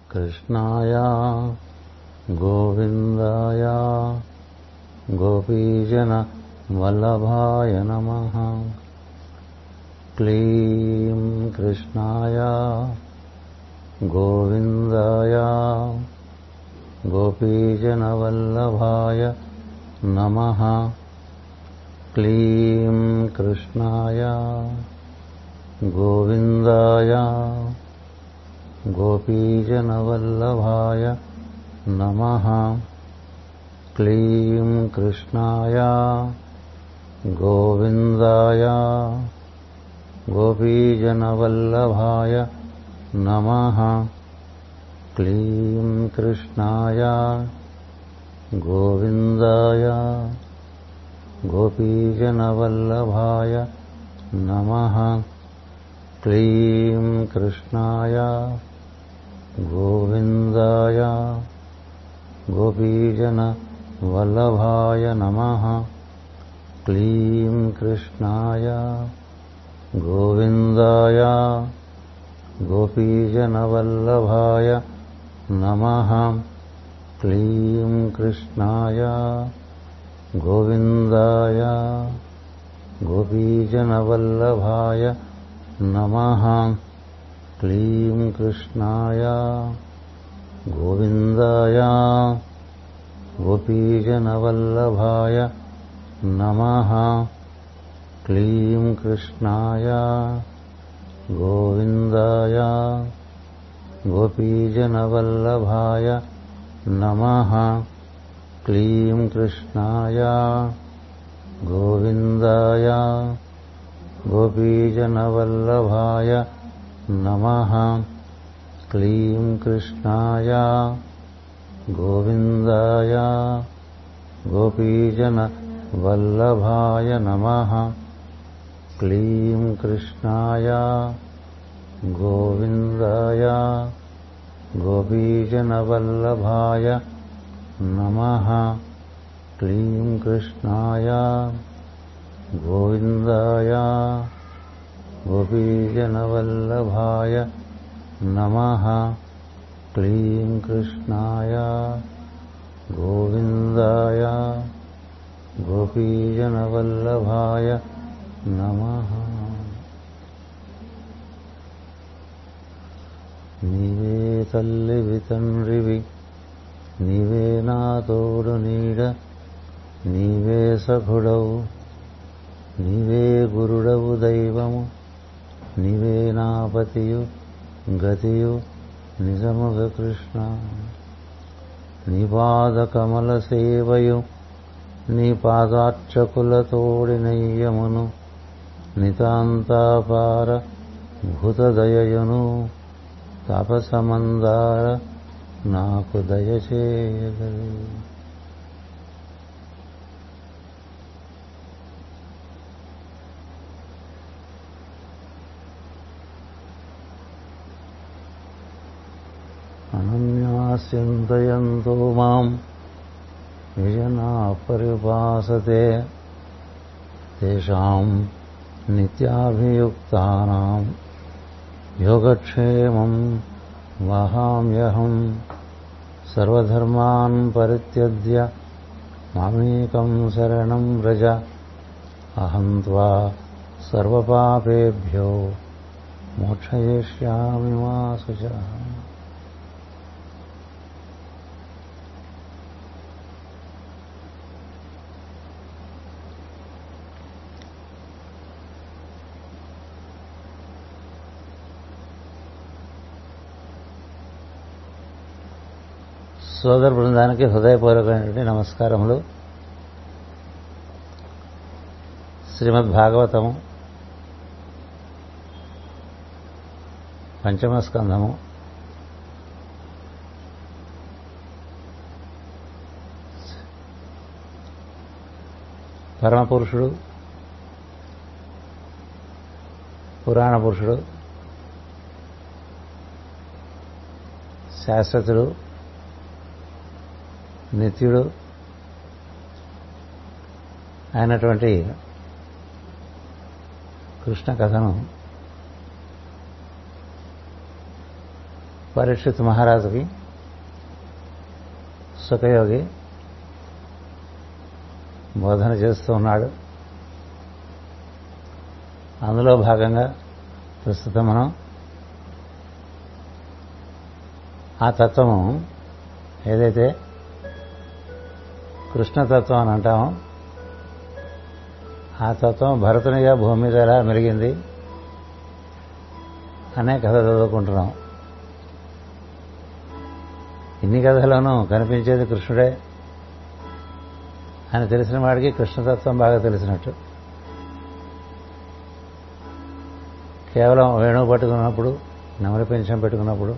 कृष्णाय गोविन्दाय गोपीजनवल्लभाय नमः क्लीं कृष्णाय गोविन्दाय गोपीजनवल्लभाय नमः क्लीं कृष्णाय गोविन्दाय गोपीजनवल्लभाय नमः क्लीं कृष्णाय गोविन्दाय गोपीजनवल्लभाय नमः क्लीं कृष्णाय गोविन्दाय गोपीजनवल्लभाय नमः क्लीं कृष्णाय गोविन्दाय गोपीजनवल्लभाय नमः क्लीं कृष्णाय गोविन्दाय गोपीजनवल्लभाय नमः क्लीं कृष्णाय गोविन्दाय गोपीजनवल्लभाय नमः क्लीं कृष्णाय गोविन्दाय गोपीजनवल्लभाय नमः क्लीं कृष्णाय गोविन्दाय गोपीजनवल्लभाय नमः क्लीं कृष्णाय गोविन्दाय गोपीजनवल्लभाय नमः क्लीं कृष्णाय गोविन्दाय गोपीजनवल्लभाय नमः क्लीं कृष्णाय गोविन्दाय गोपीजनवल्लभाय नमः क्लीं कृष्णाय गोविन्दाय गोपीजनवल्लभाय नमः क्लीं कृष्णाय गोविन्दाय गोपीजनवल्लभाय नमः నీవే తల్లివి తండ్రివి నీవే నా తోడు నీడ నీవే సఖుడవు నీవే గురుడవు దైవము నీవే నా పతియు గతియు నిజముగ కృష్ణ నీ పాద కమల సేవయు నీ పాదార్చకుల తోడినయ్యమును నితాంతాపార భూతదయయును తాపసమందార నాకు దయచేయగలి అనన్యాస్యంతయంతో మాం విజనా పరిపాసతే తేషాం నిత్యాభియుక్తానాం యోగక్షేమం వహామ్యహం సర్వధర్మాన్ పరిత్యజ్య మామేకం శరణం వ్రజ అహం త్వా సర్వపాపేభ్యో మోక్షయిష్యామి మా శుచ సోదర బృందానికి హృదయపూర్వకమైనటువంటి నమస్కారములు శ్రీమద్ భాగవతము పంచమ స్కంధము పరమపురుషుడు పురాణ పురుషుడు శాశ్వతుడు నిత్యుడు అయినటువంటి కృష్ణ కథను పరీక్షిత్ మహారాజుకి సుఖయోగి బోధన చేస్తూ ఉన్నాడు అందులో భాగంగా ప్రస్తుతం మనం ఆ తత్వము ఏదైతే కృష్ణతత్వం అని అంటామో ఆ తత్వం భరతునిగా భూమి మీద ఎలా మెలిగింది అనే కథ చదువుకుంటున్నాం ఇన్ని కథలోనూ కనిపించేది కృష్ణుడే అని తెలిసిన వాడికి కృష్ణతత్వం బాగా తెలిసినట్టు కేవలం వేణువు పట్టుకున్నప్పుడు నెమలి పెంచం పెట్టుకున్నప్పుడు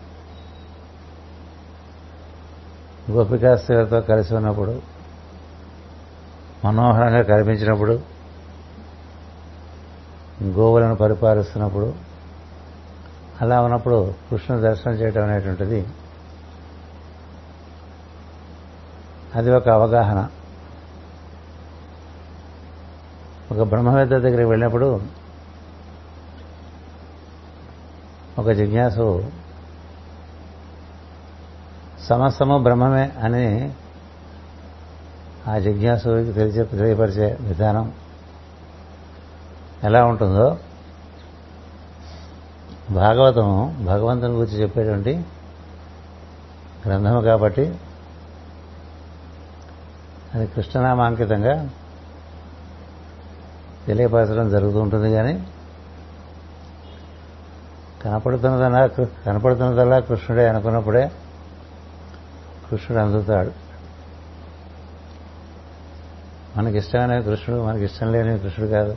గోపికాస్త్రీలతో కలిసి ఉన్నప్పుడు మనోహరంగా కనిపించినప్పుడు గోవులను పరిపాలిస్తున్నప్పుడు అలా ఉన్నప్పుడు కృష్ణుని దర్శనం చేయటం అనేటువంటిది అది ఒక అవగాహన ఒక బ్రహ్మవేత్త దగ్గరికి వెళ్ళినప్పుడు ఒక జిజ్ఞాసు సమస్తము బ్రహ్మమే అని ఆ జిజ్ఞాసుకి తెలిసే తెలియపరిచే విధానం ఎలా ఉంటుందో భాగవతం భగవంతుని గురించి చెప్పేటువంటి గ్రంథము కాబట్టి అది కృష్ణనామాంకితంగా తెలియపరచడం జరుగుతూ ఉంటుంది కానీ కనపడుతున్నదల్లా కనపడుతున్నదల్లా కృష్ణుడే అనుకున్నప్పుడే కృష్ణుడు అందుతాడు మనకి ఇష్టమైన కృష్ణుడు మనకి ఇష్టం లేని కృష్ణుడు కాదు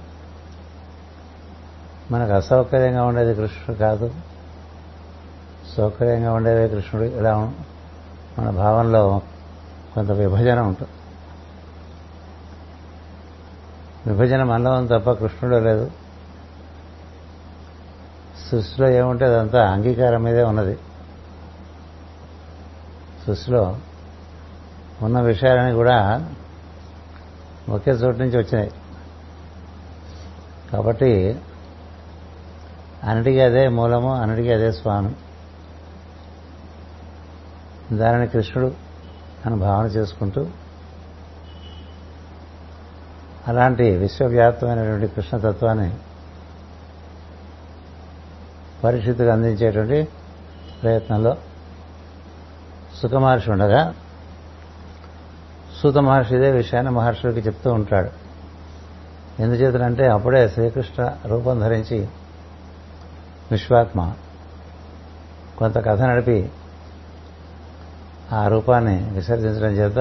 మనకు అసౌకర్యంగా ఉండేది కృష్ణుడు కాదు సౌకర్యంగా ఉండేదే కృష్ణుడు ఇలా మన భావంలో కొంత విభజన ఉంటుంది విభజన మనలో ఉంది తప్ప కృష్ణుడు లేదు సృష్టిలో ఏముంటే అదంతా అంగీకారం మీదే ఉన్నది సృష్టిలో ఉన్న విషయాలని కూడా ఒకే చోటు నుంచి వచ్చినాయి కాబట్టి అన్నిటికీ అదే మూలము అన్నిటికీ అదే స్వామి దానిని కృష్ణుడు అని భావన చేసుకుంటూ అలాంటి విశ్వవ్యాప్తమైనటువంటి కృష్ణతత్వాన్ని పరిస్థితికి అందించేటువంటి ప్రయత్నంలో సుఖ మహర్షి ఉండగా సూత మహర్షి ఇదే విషయాన్ని మహర్షులకి చెప్తూ ఉంటాడు ఎందుచేతనంటే అప్పుడే శ్రీకృష్ణ రూపం ధరించి విశ్వాత్మ కొంత కథ నడిపి ఆ రూపాన్ని విసర్జించడం చేత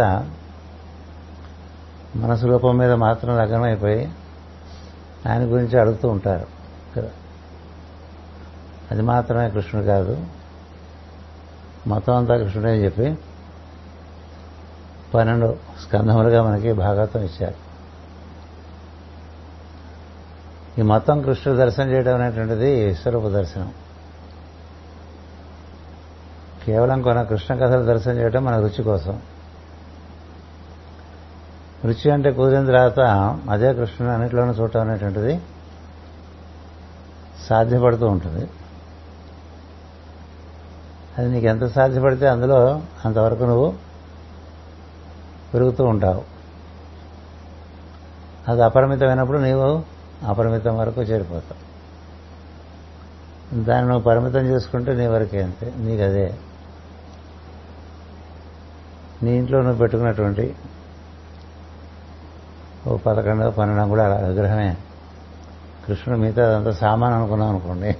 మనసు రూపం మీద మాత్రం లగ్నమైపోయి ఆయన గురించి అడుగుతూ ఉంటారు కదా అది మాత్రమే కృష్ణుడు కాదు మొత్తం అంతా కృష్ణుడే అని చెప్పి పన్నెండు స్కంధములుగా మనకి భాగవతం ఇచ్చారు ఈ మొత్తం కృష్ణుడు దర్శనం చేయడం అనేటువంటిది విశ్వరూప దర్శనం కేవలం కొన కృష్ణ కథలు దర్శనం చేయడం మన రుచి కోసం రుచి అంటే కుదిరిన తర్వాత అదే కృష్ణుడు అన్నింటిలోనూ చూడటం అనేటువంటిది సాధ్యపడుతూ ఉంటుంది అది నీకు ఎంత సాధ్యపడితే అందులో అంతవరకు నువ్వు పెరుగుతూ ఉంటావు అది అపరిమితమైనప్పుడు నీవు అపరిమితం వరకు చేరిపోతావు దాన్ని నువ్వు పరిమితం చేసుకుంటే నీ వరకే అంతే నీకు అదే నీ ఇంట్లో నువ్వు పెట్టుకున్నటువంటి ఓ పదకొండో పన్నెండు కూడా అలా విగ్రహమే కృష్ణుడు మిగతా అదంతా సామాన్ అనుకున్నాం అనుకోండి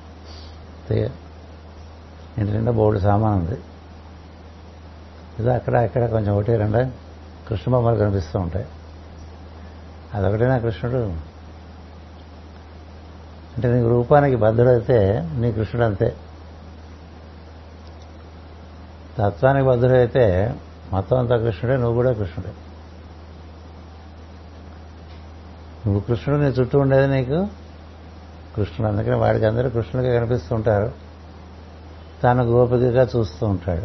ఇంటి నిండా బోర్డు సామాన్ ఉంది ఇది అక్కడ అక్కడ కొంచెం ఒకటి రెండు కృష్ణ బొమ్మలు కనిపిస్తూ ఉంటాయి అదొకటేనా కృష్ణుడు అంటే నీకు రూపానికి బద్ధుడైతే నీ కృష్ణుడు అంతే తత్వానికి బద్ధుడైతే మొత్తం అంతా కృష్ణుడే నువ్వు కూడా కృష్ణుడే నువ్వు కృష్ణుడు నీ చుట్టూ ఉండేది నీకు కృష్ణుడు అందుకని వాడికి అందరూ కృష్ణుడిగా కనిపిస్తూ ఉంటారు తాను గోపికగా చూస్తూ ఉంటాడు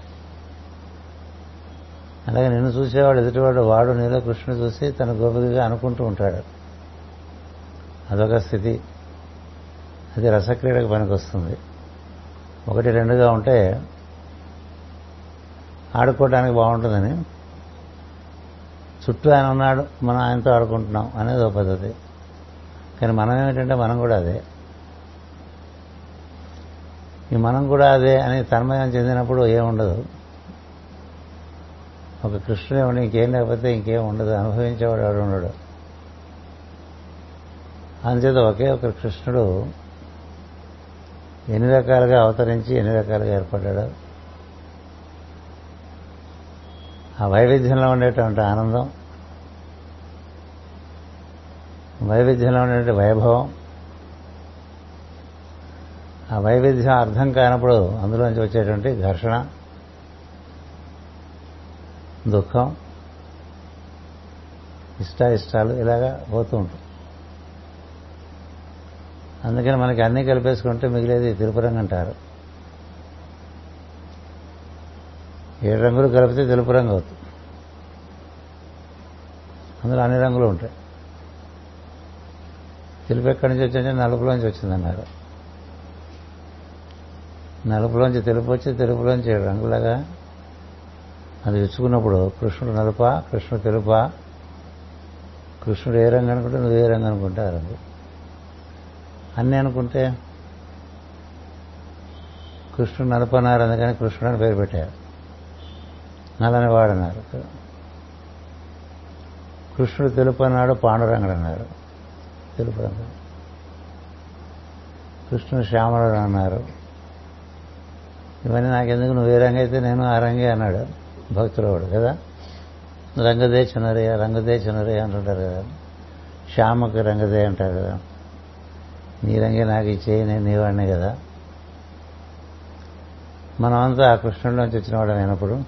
అలాగే నిన్ను చూసేవాడు ఎదుటివాడు వాడు నీలో కృష్ణుడు చూసి తన గోపికగా అనుకుంటూ ఉంటాడు అదొక స్థితి అది రసక్రీడకు పనికొస్తుంది ఒకటి రెండుగా ఉంటే ఆడుకోవడానికి బాగుంటుందని చుట్టూ ఆయన ఉన్నాడు మనం ఆయనతో ఆడుకుంటున్నాం అనేది ఒక పద్ధతి కానీ మనం ఏమిటంటే మనం కూడా అదే ఈ మనం కూడా అదే అని తన్మయం చెందినప్పుడు ఏముండదు ఒక కృష్ణుడే ఉండి ఇంకేం లేకపోతే ఇంకేం ఉండదు అనుభవించేవాడు ఎవడు ఉండడు అందుచేత ఒకే ఒక కృష్ణుడు ఎన్ని రకాలుగా అవతరించి ఎన్ని రకాలుగా ఏర్పడ్డాడు ఆ వైవిధ్యంలో ఉండేటువంటి ఆనందం వైవిధ్యంలో ఉండేటువంటి వైభవం ఆ వైవిధ్యం అర్థం కానప్పుడు అందులోంచి వచ్చేటువంటి ఘర్షణ దుఃఖం ఇష్ట ఇష్టాలు ఇలాగా పోతూ ఉంటుంది అందుకని మనకి అన్నీ కలిపేసుకుంటే మిగిలేది తెలుపు రంగు అంటారు ఏడు రంగులు కలిపితే తెలుపు రంగు అవుతుంది అందులో అన్ని రంగులు ఉంటాయి తెలుపు ఎక్కడి నుంచి వచ్చిందంటే నలుపులోంచి వచ్చిందన్నారు నలుపులోంచి తెలుపు వచ్చి తెలుపులోంచి ఏడు రంగులాగా అది విచ్చుకున్నప్పుడు కృష్ణుడు నలుప కృష్ణుడు తెలుప కృష్ణుడు ఏ రంగు అనుకుంటే నువ్వు ఏ రంగు అనుకుంటే ఆ రంగు అన్నీ అనుకుంటే కృష్ణుడు నలుపన్నారు అందుకని కృష్ణుడు అని పేరు పెట్టారు నల్లని వాడన్నారు కృష్ణుడు తెలుపు అన్నాడు పాండురంగుడు అన్నారు తెలుపు రంగు కృష్ణుడు శ్యామలుడు అన్నారు ఇవన్నీ నాకెందుకు నువ్వు ఏ రంగు అయితే నేను ఆ రంగే అన్నాడు భక్తులవాడు కదా రంగదే చునరయ్య రంగదే చునరయ్య అంటుంటారు కదా శ్యామకి రంగదే అంటారు కదా నీ రంగే నాకు ఇచ్చేయి నేను నీవాడినే కదా మనమంతా ఆ కృష్ణుడిలోంచి వచ్చిన వాడు అయినప్పుడు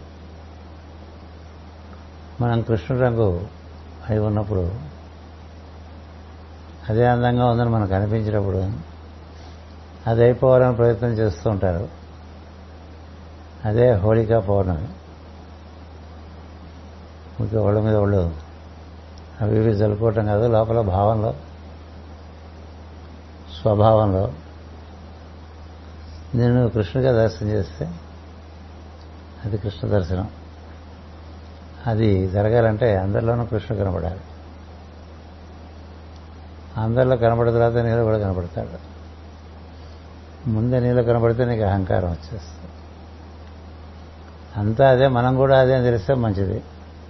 మనం కృష్ణుడు రంగు అయి ఉన్నప్పుడు అదే అందంగా ఉందని మనకు అనిపించినప్పుడు అది అయిపోవాలని ప్రయత్నం చేస్తూ ఉంటారు అదే హోళికా పౌర్ణమి ఇంకా ఒళ్ళ మీద ఒళ్ళు అవి ఇవి జలుపుకోవటం కాదు లోపల భావంలో స్వభావంలో నేను కృష్ణుడిగా దర్శనం చేస్తే అది కృష్ణ దర్శనం అది జరగాలంటే అందరిలోనూ కృష్ణుడు కనపడాలి అందరిలో కనపడిన తర్వాత నీళ్ళు కూడా కనపడతాడు ముందే నీళ్ళు కనపడితే నీకు అహంకారం వచ్చేస్తుంది అంతా అదే మనం కూడా అదే అని తెలిస్తే మంచిది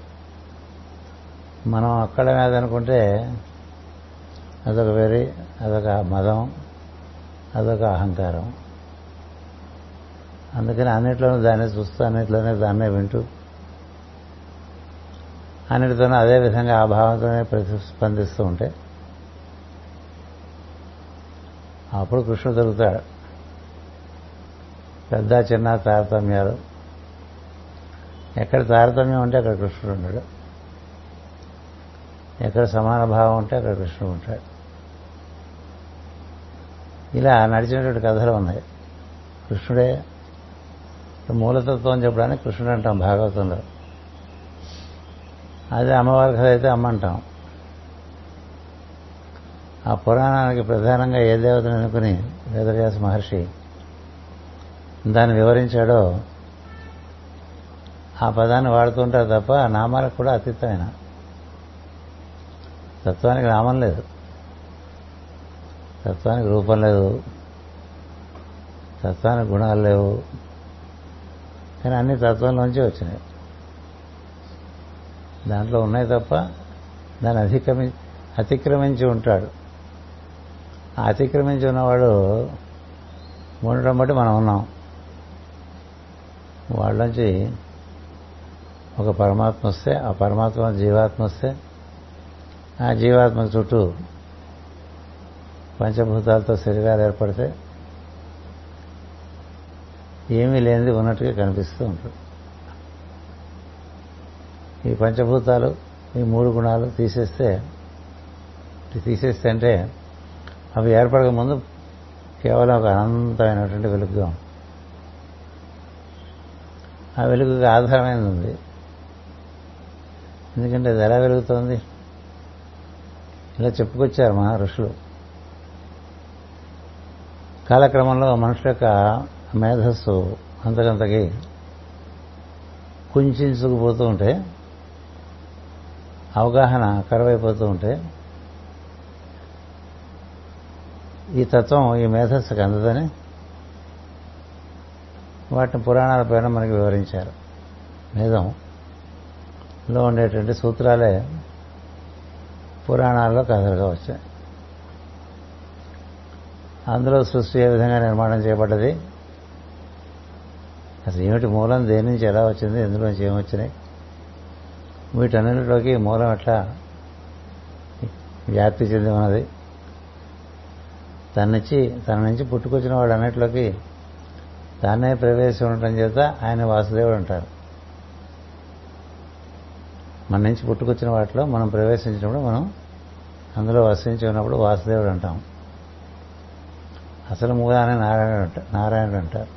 మనం అక్కడ మీద అనుకుంటే అదొక వెరి అదొక మదం అదొక అహంకారం అందుకని అన్నిట్లోనూ దాన్ని చూస్తూ అన్నిట్లోనే దాన్నే వింటూ అన్నిటితోనూ అదే విధంగా ఆ భావంతోనే ప్రతిస్పందిస్తూ ఉంటే అప్పుడు కృష్ణుడు దొరుకుతాడు పెద్ద చిన్న తారతమ్యాలు ఎక్కడ తారతమ్యం ఉంటే అక్కడ కృష్ణుడు ఉన్నాడు ఎక్కడ సమాన భావం ఉంటే అక్కడ కృష్ణుడు ఉంటాడు ఇలా నడిచినటువంటి కథలు ఉన్నాయి కృష్ణుడే మూలతత్వం చెప్పడానికి కృష్ణుడు అంటాం భాగవతంలో అదే అమ్మవారి కథ అయితే అమ్మ అంటాం ఆ పురాణానికి ప్రధానంగా ఏ దేవతను అనుకుని వేదవ్యాస మహర్షి దాన్ని వివరించాడో ఆ పదాన్ని వాడుతుంటారు తప్ప ఆ నామాలకు కూడా అతీతమైన తత్వానికి నామం లేదు తత్వానికి రూపం లేదు తత్వానికి గుణాలు లేవు కానీ అన్ని తత్వంలోంచి వచ్చినాయి దాంట్లో ఉన్నాయి తప్ప దాన్ని అధిక్రమి అతిక్రమించి ఉంటాడు ఆ అతిక్రమించి ఉన్నవాడు ఉండటం బట్టి మనం ఉన్నాం వాళ్ళలోంచి ఒక పరమాత్మ వస్తే ఆ పరమాత్మ జీవాత్మ వస్తే ఆ జీవాత్మ చుట్టూ పంచభూతాలతో శరీరాలు ఏర్పడితే ఏమీ లేనిది ఉన్నట్టుగా కనిపిస్తూ ఉంటుంది ఈ పంచభూతాలు ఈ మూడు గుణాలు తీసేస్తే తీసేస్తే అంటే అవి ఏర్పడక ముందు కేవలం ఒక అనంతమైనటువంటి వెలుగుగా ఆ వెలుగుకి ఆధారమైనది ఉంది ఎందుకంటే అది ఎలా వెలుగుతోంది ఇలా చెప్పుకొచ్చారు మా ఋషులు కాలక్రమంలో మనుషుల యొక్క మేధస్సు అంతకంతకి కుంచుకుపోతూ ఉంటే అవగాహన కరువైపోతూ ఉంటే ఈ తత్వం ఈ మేధస్సుకు అందదని వాటిని పురాణాల పైన మనకి వివరించారు వేదంలో ఉండేటువంటి సూత్రాలే పురాణాల్లో కథలుగా వచ్చాయి అందులో సృష్టి ఏ విధంగా నిర్మాణం చేయబడ్డది అసలు ఏమిటి మూలం దేని నుంచి ఎలా వచ్చింది ఎందులోంచి ఏమొచ్చినాయి వీటన్నిటిలోకి మూలం ఎట్లా వ్యాప్తి చెంది ఉన్నది తన నుంచి తన నుంచి పుట్టుకొచ్చిన వాడు అన్నిటిలోకి తానే ప్రవేశం ఉండటం చేత ఆయన వాసుదేవుడు అంటారు మన నుంచి పుట్టుకొచ్చిన వాటిలో మనం ప్రవేశించినప్పుడు మనం అందులో వసించి ఉన్నప్పుడు వాసుదేవుడు అంటాం అసలు మూలాన్ని నారాయణుడు అంట నారాయణుడు అంటారు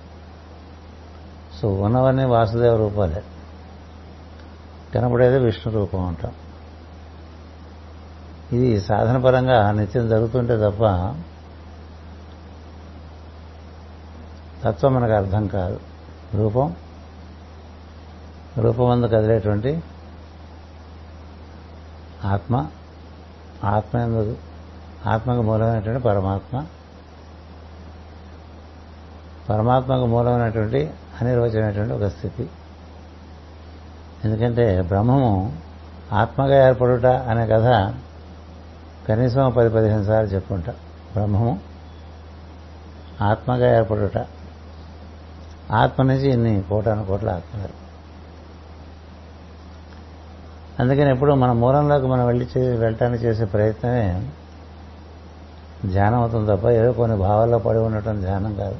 సో ఉన్నవన్నీ వాసుదేవ రూపాలే కనపడేది విష్ణు రూపం అంటాం ఇది సాధనపరంగా నిత్యం జరుగుతుంటే తప్ప తత్వం మనకు అర్థం కాదు రూపం రూపమందు కదిలేటువంటి ఆత్మ ఆత్మ ఎందుకు ఆత్మకు మూలమైనటువంటి పరమాత్మ పరమాత్మకు మూలమైనటువంటి అనిర్వచనమైనటువంటి ఒక స్థితి ఎందుకంటే బ్రహ్మము ఆత్మగా ఏర్పడుట అనే కథ కనీసం పది పదిహేను సార్లు చెప్పుకుంటా బ్రహ్మము ఆత్మగా ఏర్పడుట ఆత్మ నుంచి ఇన్ని కోటాను కోట్ల ఆత్మగారు అందుకని ఎప్పుడు మన మూలంలోకి మనం వెళ్ళి వెళ్ళటానికి చేసే ప్రయత్నమే ధ్యానం అవుతుంది తప్ప ఏదో కొన్ని భావాల్లో పడి ఉండటం ధ్యానం కాదు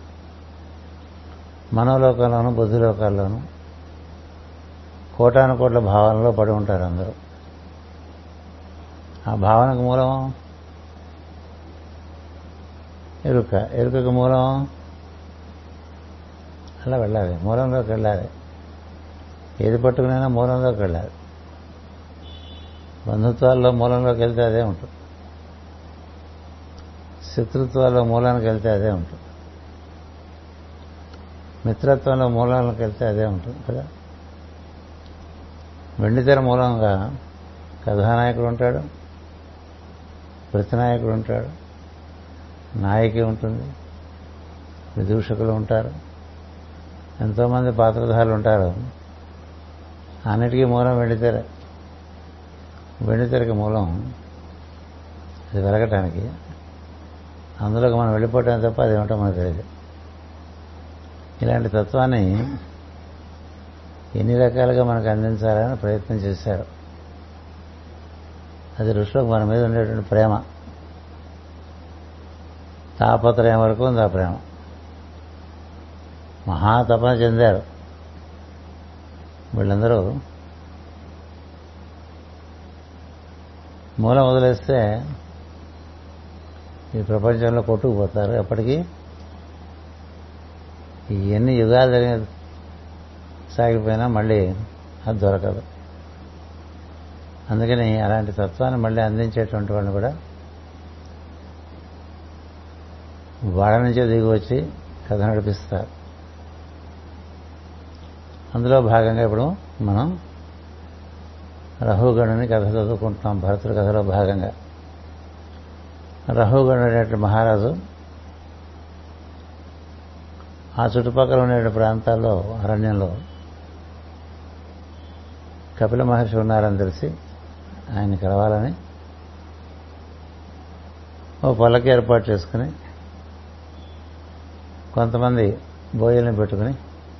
మనోలోకంలోను బుద్ధిలోకాల్లోనూ కోటాను కోట్ల భావనలో పడి ఉంటారు అందరూ ఆ భావనకు మూలం ఎరుక ఎరుకకు మూలం అలా వెళ్ళాలి మూలంలోకి వెళ్ళాలి ఏది పట్టుకునైనా మూలంలోకి వెళ్ళాలి బంధుత్వాల్లో మూలంలోకి వెళ్తే అదే ఉంటుంది శత్రుత్వాల్లో మూలానికి వెళ్తే అదే ఉంటుంది మిత్రత్వంలో మూలాలకు వెళ్తే అదే ఉంటుంది కదా వెండితెర మూలంగా కథానాయకుడు ఉంటాడు ప్రతినాయకుడు ఉంటాడు నాయకి ఉంటుంది విదూషకులు ఉంటారు ఎంతోమంది పాత్రధారులు ఉంటారు అన్నిటికీ మూలం వెండితెర వెండితెరకి మూలం అది వెలగటానికి అందులోకి మనం వెళ్ళిపోవటం తప్ప అది ఏమిటో మనకు తెలియదు ఇలాంటి తత్వాన్ని ఎన్ని రకాలుగా మనకు అందించాలని ప్రయత్నం చేశారు అది ఋషులకు మన మీద ఉండేటువంటి ప్రేమ తాపత్రయం వరకు ఉంది ఆ ప్రేమ మహాతపన చెందారు వీళ్ళందరూ మూలం వదిలేస్తే ఈ ప్రపంచంలో కొట్టుకుపోతారు ఎప్పటికీ ఎన్ని యుగాలు జరిగిన సాగిపోయినా మళ్ళీ అది దొరకదు అందుకని అలాంటి తత్వాన్ని మళ్ళీ అందించేటువంటి వాళ్ళు కూడా వాళ్ళ నుంచే దిగి వచ్చి కథ నడిపిస్తారు అందులో భాగంగా ఇప్పుడు మనం రహుగణుని కథ చదువుకుంటున్నాం భరతుడి కథలో భాగంగా రహుగణుడు అనేటువంటి మహారాజు ఆ చుట్టుపక్కల ఉండే ప్రాంతాల్లో అరణ్యంలో కపిల మహర్షి ఉన్నారని తెలిసి ఆయన కలవాలని ఓ పల్లకి ఏర్పాటు చేసుకుని కొంతమంది బోయల్ని పెట్టుకుని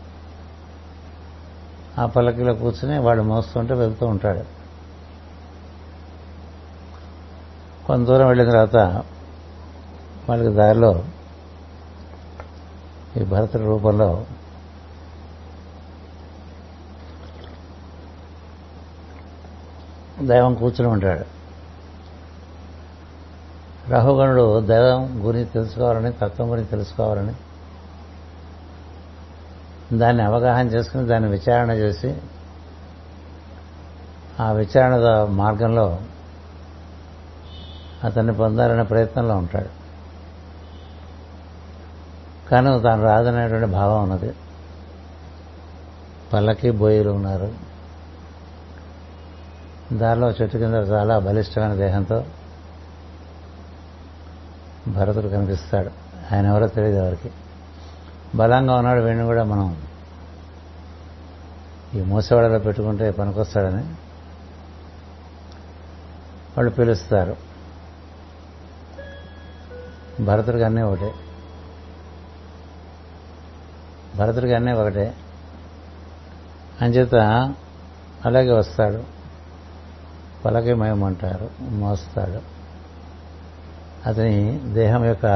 ఆ పల్లకిలో కూర్చుని వాడు మోస్తుంటే వెళ్తూ ఉంటాడు కొంత దూరం వెళ్ళిన తర్వాత వాళ్ళకి దారిలో ఈ భరతుడి రూపంలో దైవం కూర్చుని ఉంటాడు రాహుగణుడు దైవం గురించి తెలుసుకోవాలని తత్వం గురించి తెలుసుకోవాలని దాన్ని అవగాహన చేసుకుని దాన్ని విచారణ చేసి ఆ విచారణ మార్గంలో అతన్ని పొందాలనే ప్రయత్నంలో ఉంటాడు కానీ తాను రాదనేటువంటి భావం ఉన్నది పల్లకి బోయిలు ఉన్నారు దారిలో చెట్టు కింద చాలా బలిష్టమైన దేహంతో భరతుడు కనిపిస్తాడు ఆయన ఎవరో తెలియదు ఎవరికి బలంగా ఉన్నాడు వీడిని కూడా మనం ఈ మూసవాడలో పెట్టుకుంటే పనికొస్తాడని వాళ్ళు పిలుస్తారు భరతుడికి అన్నీ ఒకటే భరతుడికి అన్నీ ఒకటే అంచేత అలాగే వస్తాడు పలకి మయమంటారు మోస్తాడు అతని దేహం యొక్క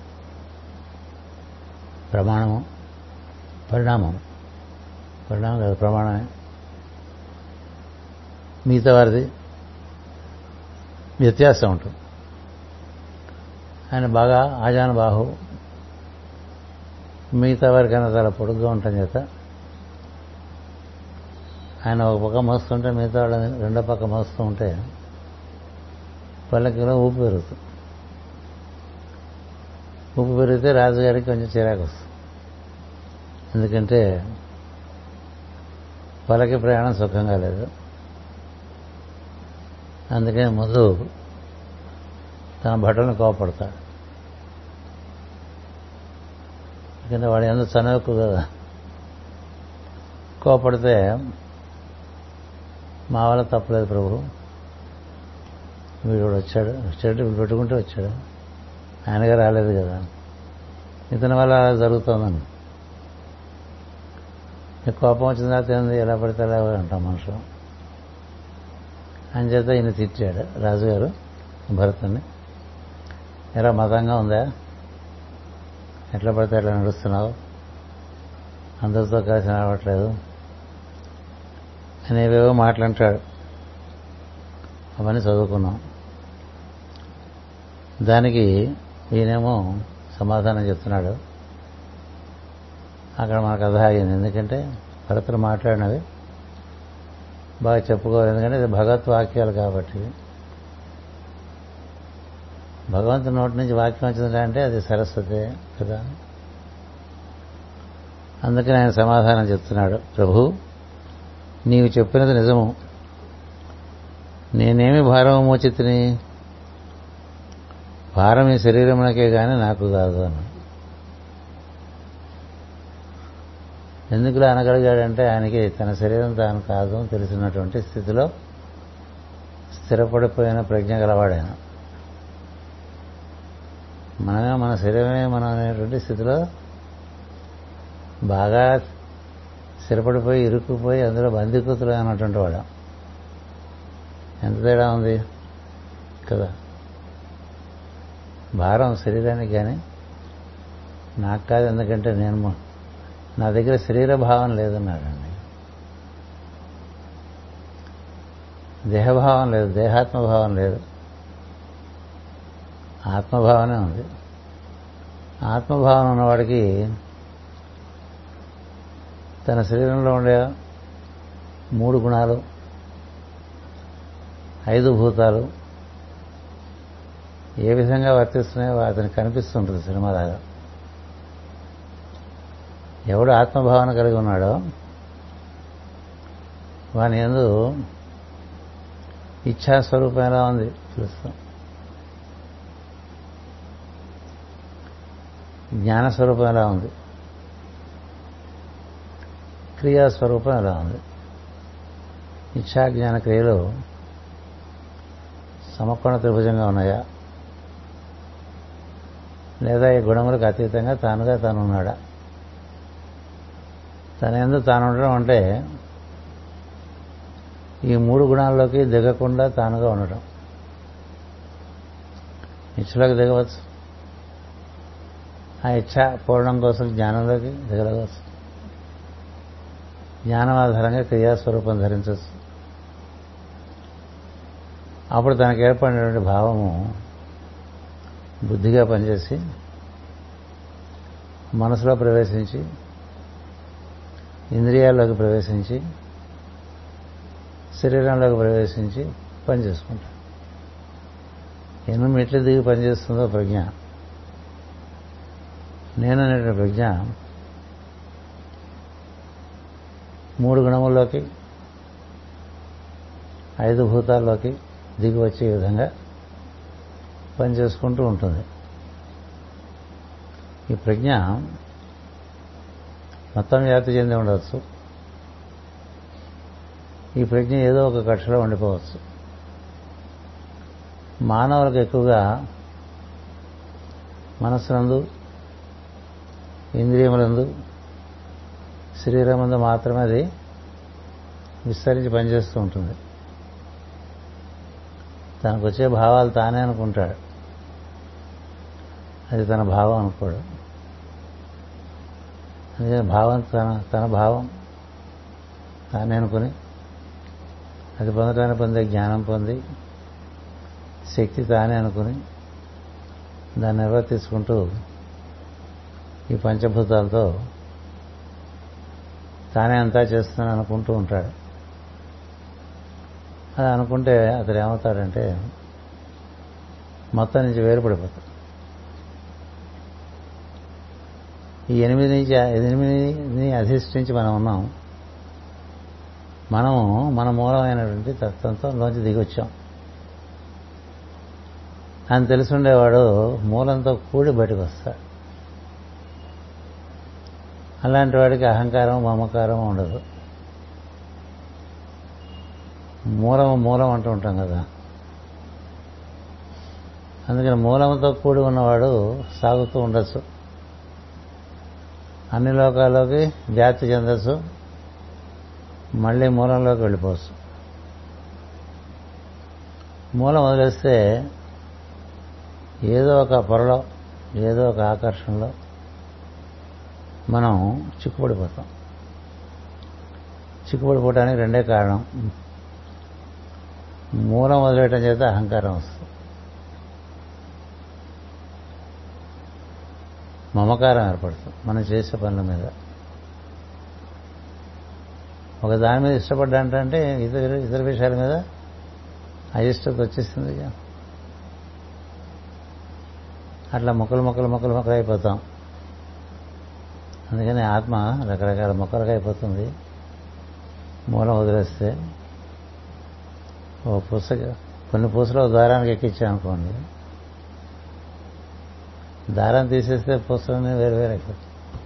ప్రమాణము పరిణామం పరిణామం కాదు ప్రమాణమే మిగతా వారిది వ్యత్యాసం ఉంటుంది ఆయన బాగా ఆజానుబాహు మిగతా వారికైనా చాలా పొడుగ్గా ఉంటాం చేత ఆయన ఒక పక్క మోస్తుంటే మిగతా వాళ్ళని రెండో పక్క మోస్తూ ఉంటే పల్లకిలో ఊపి పెరుగుతుంది ఊపి పెరిగితే రాజుగారికి కొంచెం చిరాకు వస్తుంది ఎందుకంటే పలకి ప్రయాణం సుఖంగా లేదు అందుకని ముందు తన భటులను కోపడతాడు ఎందుకంటే వాడు ఎందుకు చనవకు కదా కోపడితే మా వల్ల తప్పలేదు ప్రభు వీడు వచ్చాడు వచ్చాడు వీడు పెట్టుకుంటే వచ్చాడు ఆయనగా రాలేదు కదా ఇతని వల్ల అలా జరుగుతుందని నీకు కోపం వచ్చిన తర్వాత ఏంది ఎలా పడితే అలా అంటాం మనుషులు ఆయన చేత ఈయన తిట్టాడు రాజుగారు భరతుని ఎలా మతంగా ఉందా ఎట్లా పడితే ఎట్లా నడుస్తున్నావు అందరితో కలిసి నడవట్లేదు అనేవేవో మాట్లాంటాడు అవన్నీ చదువుకున్నాం దానికి ఈయనేమో సమాధానం చెప్తున్నాడు అక్కడ మనకు కథ ఆగింది ఎందుకంటే భరతులు మాట్లాడినవి బాగా చెప్పుకోవాలి ఎందుకంటే ఇది భగవత్ వాక్యాలు కాబట్టి భగవంతుని నోటి నుంచి వాక్యం వచ్చిందంటే అది సరస్వతి కదా అందుకని ఆయన సమాధానం చెప్తున్నాడు ప్రభు నీవు చెప్పినది నిజము నేనేమి భారం మోచితిని భారం ఈ శరీరమునకే కానీ నాకు కాదు అని ఎందుకులా అనగలిగాడంటే ఆయనకి తన శరీరం తాను కాదు అని తెలిసినటువంటి స్థితిలో స్థిరపడిపోయిన ప్రజ్ఞ గలవాడాయన మనమే మన శరీరమే మనం అనేటువంటి స్థితిలో బాగా స్థిరపడిపోయి ఇరుక్కుపోయి అందులో బందికూతులు అన్నటువంటి వాడు ఎంత తేడా ఉంది కదా భారం శరీరానికి కానీ నాకు కాదు ఎందుకంటే నేను నా దగ్గర శరీర భావం లేదన్నాడండి దేహభావం లేదు దేహాత్మభావం లేదు ఆత్మభావనే ఉంది ఆత్మభావం ఉన్నవాడికి తన శరీరంలో ఉండే మూడు గుణాలు ఐదు భూతాలు ఏ విధంగా వర్తిస్తున్నాయో అతనికి కనిపిస్తుంటుంది సినిమాలాగా ఎవడు ఆత్మభావన కలిగి ఉన్నాడో వాని ఎందు ఇచ్ఛాస్వరూపం ఎలా ఉంది చూస్తాం జ్ఞానస్వరూపం ఎలా ఉంది క్రియాస్వరూపం ఎలా ఉంది ఇచ్ఛా జ్ఞాన క్రియలు సమకోణ త్రిభుజంగా ఉన్నాయా లేదా ఈ గుణములకు అతీతంగా తానుగా తాను ఉన్నాడా తన ఎందు తాను ఉండడం అంటే ఈ మూడు గుణాల్లోకి దిగకుండా తానుగా ఉండటం ఇచ్చలోకి దిగవచ్చు ఆ ఇచ్చ పూర్ణం కోసం జ్ఞానంలోకి దిగలవచ్చు జ్ఞానం ఆధారంగా క్రియాస్వరూపం ధరించవచ్చు అప్పుడు తనకు ఏర్పడినటువంటి భావము బుద్ధిగా పనిచేసి మనసులో ప్రవేశించి ఇంద్రియాల్లోకి ప్రవేశించి శరీరంలోకి ప్రవేశించి పనిచేసుకుంటాడు ఎన్ని మెట్లు దిగి పనిచేస్తుందో ప్రజ్ఞ నేననేటువంటి ప్రజ్ఞ మూడు గుణముల్లోకి ఐదు భూతాల్లోకి దిగి వచ్చే విధంగా పనిచేసుకుంటూ ఉంటుంది ఈ ప్రజ్ఞ మొత్తం వ్యాప్తి చెంది ఉండవచ్చు ఈ ప్రజ్ఞ ఏదో ఒక కక్షలో ఉండిపోవచ్చు మానవులకు ఎక్కువగా మనస్సునందు ఇంద్రియములందు శరీరమందు మాత్రమే అది విస్తరించి పనిచేస్తూ ఉంటుంది తనకు వచ్చే భావాలు తానే అనుకుంటాడు అది తన భావం అనుకోడు అదే భావం తన తన భావం తానే అనుకుని అది పొందటానికి పొందే జ్ఞానం పొంది శక్తి తానే అనుకుని దాన్ని నిర్వర్తించుకుంటూ ఈ పంచభూతాలతో తానే అంతా చేస్తున్నాను అనుకుంటూ ఉంటాడు అది అనుకుంటే అతడు ఏమవుతాడంటే మొత్తం నుంచి వేరుపడిపోతాడు ఈ ఎనిమిది నుంచి ఎనిమిదిని అధిష్ఠించి మనం ఉన్నాం మనము మన మూలమైనటువంటి తత్వంతో లోంచి దిగొచ్చాం అని తెలుసుండేవాడు మూలంతో కూడి బయటకు వస్తాడు అలాంటి వాడికి అహంకారం మమకారం ఉండదు మూలము మూలం అంటూ ఉంటాం కదా అందుకని మూలంతో కూడి ఉన్నవాడు సాగుతూ ఉండొచ్చు అన్ని లోకాల్లోకి వ్యాప్తి చెందొచ్చు మళ్ళీ మూలంలోకి వెళ్ళిపోవచ్చు మూలం వదిలేస్తే ఏదో ఒక పొరలో ఏదో ఒక ఆకర్షణలో మనం చిక్కుపడిపోతాం చిక్కుపడిపోవడానికి రెండే కారణం మూలం వదిలేయటం చేత అహంకారం వస్తుంది మమకారం ఏర్పడుతుంది మనం చేసే పనుల మీద ఒక దాని మీద ఇష్టపడ్డా అంటే ఇతర ఇతర విషయాల మీద అయిష్టత వచ్చేస్తుంది అట్లా మొక్కలు మొక్కలు మొక్కలు మొక్కలు అయిపోతాం అందుకని ఆత్మ రకరకాల మొక్కలుగా అయిపోతుంది మూలం వదిలేస్తే ఓ పుస్తక కొన్ని పూసలు దారానికి ఎక్కించామనుకోండి దారం తీసేస్తే పూసలన్నీ వేరు వేరు అయిపోతాయి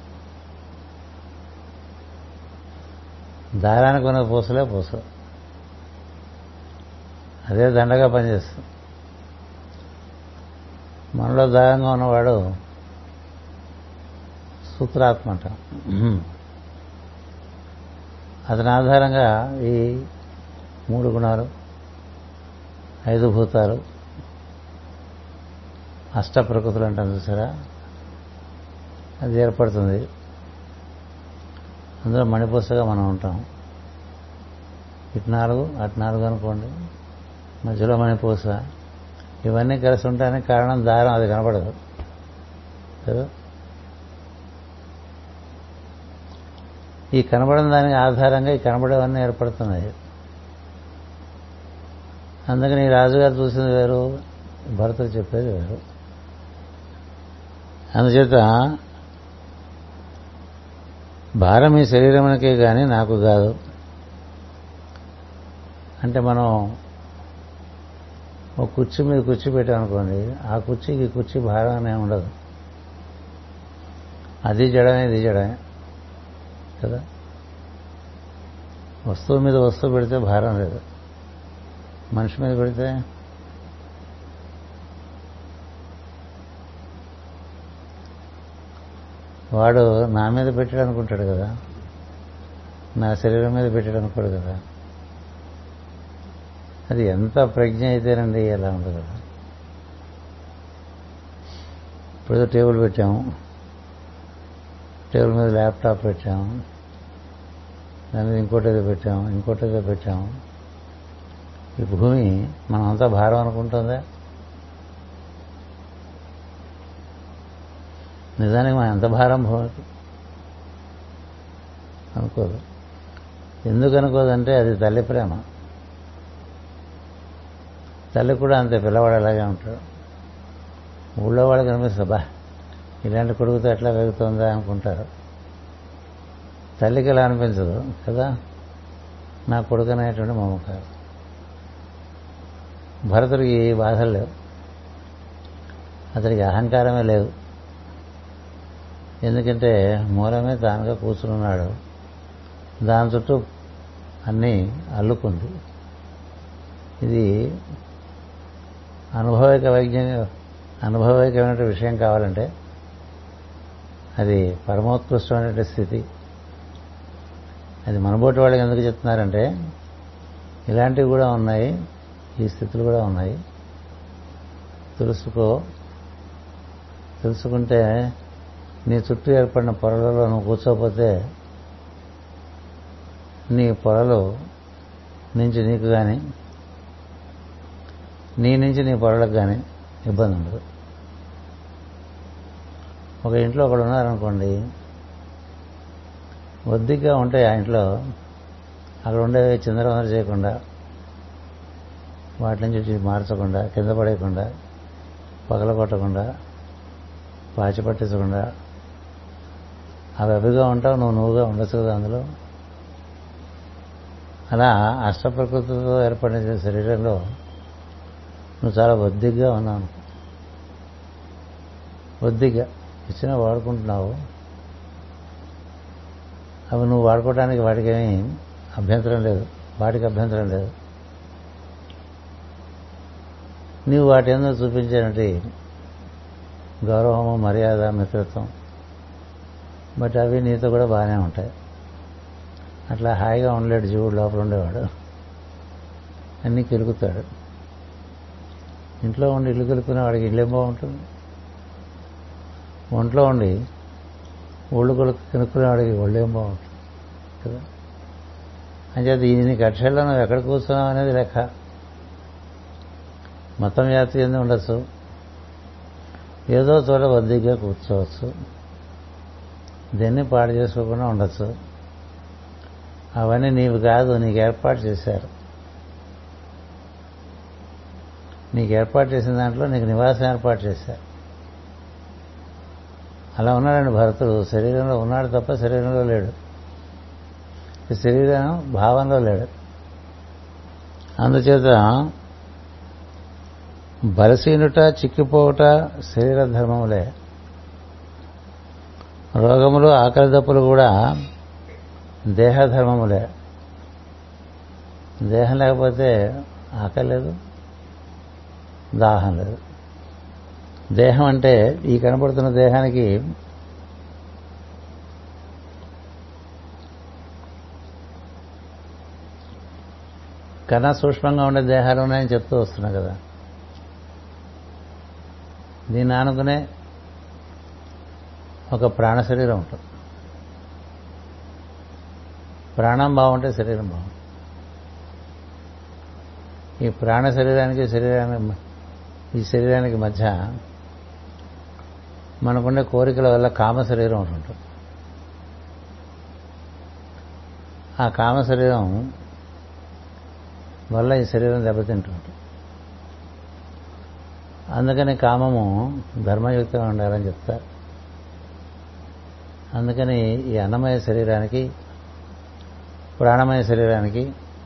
దారానికి ఉన్న పూసలే పూసలు అదే దండగా పనిచేస్తుంది మనలో దారంగా ఉన్నవాడు సూత్రాత్మ అంట అతని ఆధారంగా ఈ మూడు గుణాలు ఐదు భూతాలు అష్ట ప్రకృతులు అంటాం చూసారా అది ఏర్పడుతుంది అందులో మణిపూసగా మనం ఉంటాం ఇటు నాలుగు అటు నాలుగు అనుకోండి మధ్యలో మణిపూస ఇవన్నీ కలిసి ఉండడానికి కారణం దారం అది కనపడదు కదా ఈ కనబడిన దానికి ఆధారంగా ఈ కనబడేవన్నీ ఏర్పడుతున్నాయి అందుకని ఈ రాజుగారు చూసింది వేరు భరతుడు చెప్పేది వేరు అందుచేత భారం ఈ శరీరమునకే కానీ నాకు కాదు అంటే మనం ఒక కుర్చీ మీద కుర్చీ పెట్టామనుకోండి ఆ కుర్చీకి కుర్చీ భారం అనే ఉండదు అది జడమే ఇది జడమే కదా వస్తువు మీద వస్తువు పెడితే భారం లేదు మనిషి మీద పెడితే వాడు నా మీద పెట్టాడు అనుకుంటాడు కదా నా శరీరం మీద పెట్టాడు అనుకోడు కదా అది ఎంత ప్రజ్ఞ అయితేనండి ఎలా ఉండదు కదా ఇప్పుడు టేబుల్ పెట్టాము టేబుల్ మీద ల్యాప్టాప్ పెట్టాము దాని మీద ఇంకోటి ఏదో పెట్టాము ఇంకోటి ఏదో పెట్టాము ఈ భూమి మనమంతా భారం అనుకుంటుందా నిజానికి మనం ఎంత భారం భూమికి అనుకోదు ఎందుకు అనుకోదంటే అది తల్లి ప్రేమ తల్లి కూడా అంతే పిల్లవాడు అలాగే ఉంటాడు ఊళ్ళో వాడు కనిపిస్తుంది బా ఇలాంటి కొడుకుతో ఎట్లా వెగుతుందా అనుకుంటారు తల్లికి ఇలా అనిపించదు కదా నా కొడుకు అనేటువంటి మమకారం భరతుడికి బాధలు లేవు అతడికి అహంకారమే లేదు ఎందుకంటే మూలమే తానుగా కూర్చున్నాడు దాని చుట్టూ అన్నీ అల్లుకుంది ఇది అనుభవిక వైజ్ఞాన అనుభవికమైన విషయం కావాలంటే అది పరమోత్కృష్టమైన స్థితి అది మనబోటి వాళ్ళకి ఎందుకు చెప్తున్నారంటే ఇలాంటివి కూడా ఉన్నాయి ఈ స్థితులు కూడా ఉన్నాయి తెలుసుకో తెలుసుకుంటే నీ చుట్టూ ఏర్పడిన పొరలలో నువ్వు కూర్చోకపోతే నీ పొరలు నుంచి నీకు కానీ నీ నుంచి నీ పొరలకు కానీ ఇబ్బంది ఉండదు ఒక ఇంట్లో ఒకడు ఉన్నారనుకోండి ఒద్దిగ్గా ఉంటే ఆ ఇంట్లో అక్కడ ఉండే చిందరవందర చేయకుండా వాటి నుంచి మార్చకుండా కింద పడేయకుండా పగల కొట్టకుండా పాచి పట్టించకుండా అవి అవిగా ఉంటావు నువ్వు నువ్వుగా ఉండొచ్చు కదా అందులో అలా అష్టప్రకృతితో ఏర్పడిన శరీరంలో నువ్వు చాలా ఒద్దిగ్గా ఉన్నావు ఒద్దిగ్గా ఇచ్చిన వాడుకుంటున్నావు అవి నువ్వు వాడుకోవడానికి వాటికేమీ అభ్యంతరం లేదు వాటికి అభ్యంతరం లేదు నీవు వాటి ఎందుకు చూపించేటువంటి గౌరవము మర్యాద మిత్రత్వం బట్ అవి నీతో కూడా బాగానే ఉంటాయి అట్లా హాయిగా ఉండలేడు జీవుడు లోపల ఉండేవాడు అన్నీ కెలుకుతాడు ఇంట్లో ఉండి ఇల్లు కెలుకునే వాడికి ఇల్లేం బాగుంటుంది ఒంట్లో ఉండి ఒళ్ళు కొడుకు కనుక్కునే వాడికి ఒళ్ళేం బాగుంటుంది కదా అంచేత ఇన్ని కక్షల్లో నువ్వు ఎక్కడ కూర్చున్నావు అనేది లెక్క మొత్తం వ్యాప్తి చెంది ఉండొచ్చు ఏదో చోట వద్దిగ్గా కూర్చోవచ్చు దేన్ని పాడు చేసుకోకుండా ఉండొచ్చు అవన్నీ నీవు కాదు నీకు ఏర్పాటు చేశారు నీకు ఏర్పాటు చేసిన దాంట్లో నీకు నివాసం ఏర్పాటు చేశారు అలా ఉన్నాడండి భరతుడు శరీరంలో ఉన్నాడు తప్ప శరీరంలో లేడు శరీరం భావంలో లేడు అందుచేత బలసీనుట చిక్కిపోవుట శరీర ధర్మములే రోగములు ఆకలి దప్పులు కూడా దేహధర్మములే దేహం లేకపోతే ఆకలి లేదు దాహం లేదు దేహం అంటే ఈ కనపడుతున్న దేహానికి కన్నా సూక్ష్మంగా ఉండే దేహాలు ఉన్నాయని చెప్తూ వస్తున్నా కదా దీన్ని ఆనుకునే ఒక ప్రాణ శరీరం ఉంటుంది ప్రాణం బాగుంటే శరీరం బాగుంటుంది ఈ ప్రాణ శరీరానికి శరీరానికి ఈ శరీరానికి మధ్య మనకుండే కోరికల వల్ల కామ శరీరం ఉంటుంది ఆ కామ శరీరం వల్ల ఈ శరీరం దెబ్బతింటుంది అందుకని కామము ధర్మయుక్తంగా ఉండాలని చెప్తారు అందుకని ఈ అన్నమయ శరీరానికి ప్రాణమయ శరీరానికి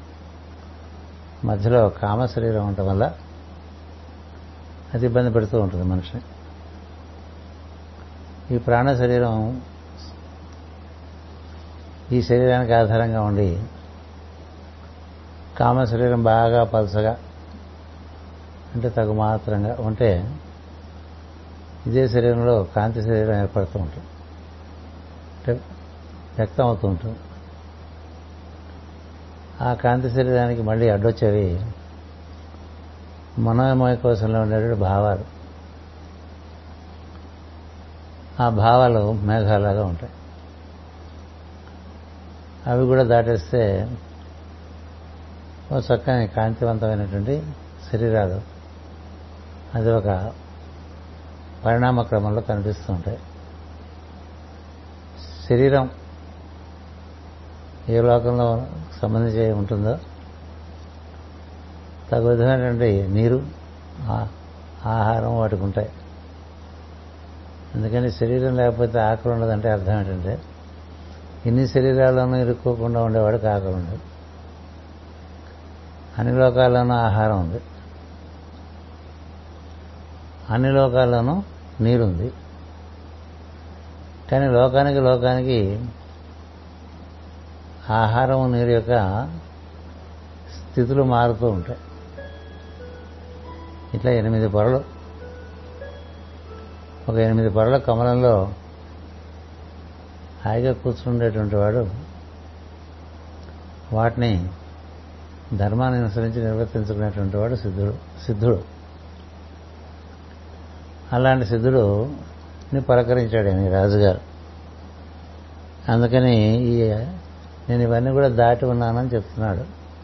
మధ్యలో కామ శరీరం ఉండటం వల్ల అది ఇబ్బంది పెడుతూ ఉంటుంది మనిషిని ఈ ప్రాణ శరీరం ఈ శరీరానికి ఆధారంగా ఉండి కామ శరీరం బాగా పలసగా అంటే తగు మాత్రంగా ఉంటే ఇదే శరీరంలో కాంతి శరీరం ఏర్పడుతూ ఉంటుంది అంటే వ్యక్తం అవుతూ ఉంటుంది ఆ కాంతి శరీరానికి మళ్ళీ అడ్డొచ్చేవి మనోమయ కోశంలో ఉండేటువంటి భావాలు ఆ భావాలు మేఘాలాగా ఉంటాయి అవి కూడా దాటేస్తే ఓ చక్కని కాంతివంతమైనటువంటి శరీరాలు అది ఒక పరిణామ క్రమంలో కనిపిస్తూ ఉంటాయి శరీరం ఏ లోకంలో సంబంధించి ఉంటుందో తగు విధమైనటువంటి నీరు ఆహారం వాటికి ఉంటాయి అందుకని శరీరం లేకపోతే ఆకలి ఉండదంటే అర్థం ఏంటంటే ఇన్ని శరీరాల్లోనూ ఇరుక్కోకుండా ఉండేవాడికి ఆకలి ఉండదు అన్ని లోకాల్లోనూ ఆహారం ఉంది అన్ని లోకాల్లోనూ నీరుంది కానీ లోకానికి లోకానికి ఆహారం నీరు యొక్క స్థితులు మారుతూ ఉంటాయి ఇట్లా ఎనిమిది పొరలు ఒక ఎనిమిది పొరల కమలంలో హాయిగా కూర్చుండేటువంటి వాడు వాటిని ధర్మాన్ని అనుసరించి నిర్వర్తించుకునేటువంటి వాడు సిద్ధుడు సిద్ధుడు అలాంటి సిద్ధుడు ని పలకరించాడు ఈ రాజుగారు అందుకని ఈ నేను ఇవన్నీ కూడా దాటి ఉన్నానని చెప్తున్నాడు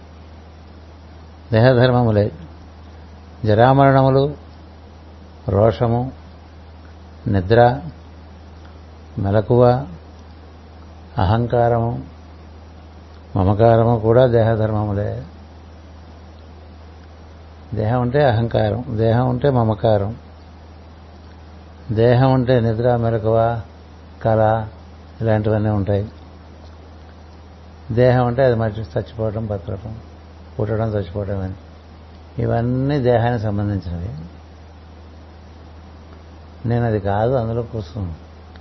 దేహధర్మములే జరామరణములు రోషము నిద్ర మెలకువ అహంకారము మమకారము కూడా దేహధర్మములే దేహం ఉంటే అహంకారం దేహం ఉంటే మమకారం దేహం ఉంటే నిద్ర మెలకువ కళ ఇలాంటివన్నీ ఉంటాయి దేహం అంటే అది మనిషి చచ్చిపోవడం బతకడం పుట్టడం చచ్చిపోవడం అని ఇవన్నీ దేహానికి సంబంధించినవి నేను అది కాదు అందులో కూర్చున్నాను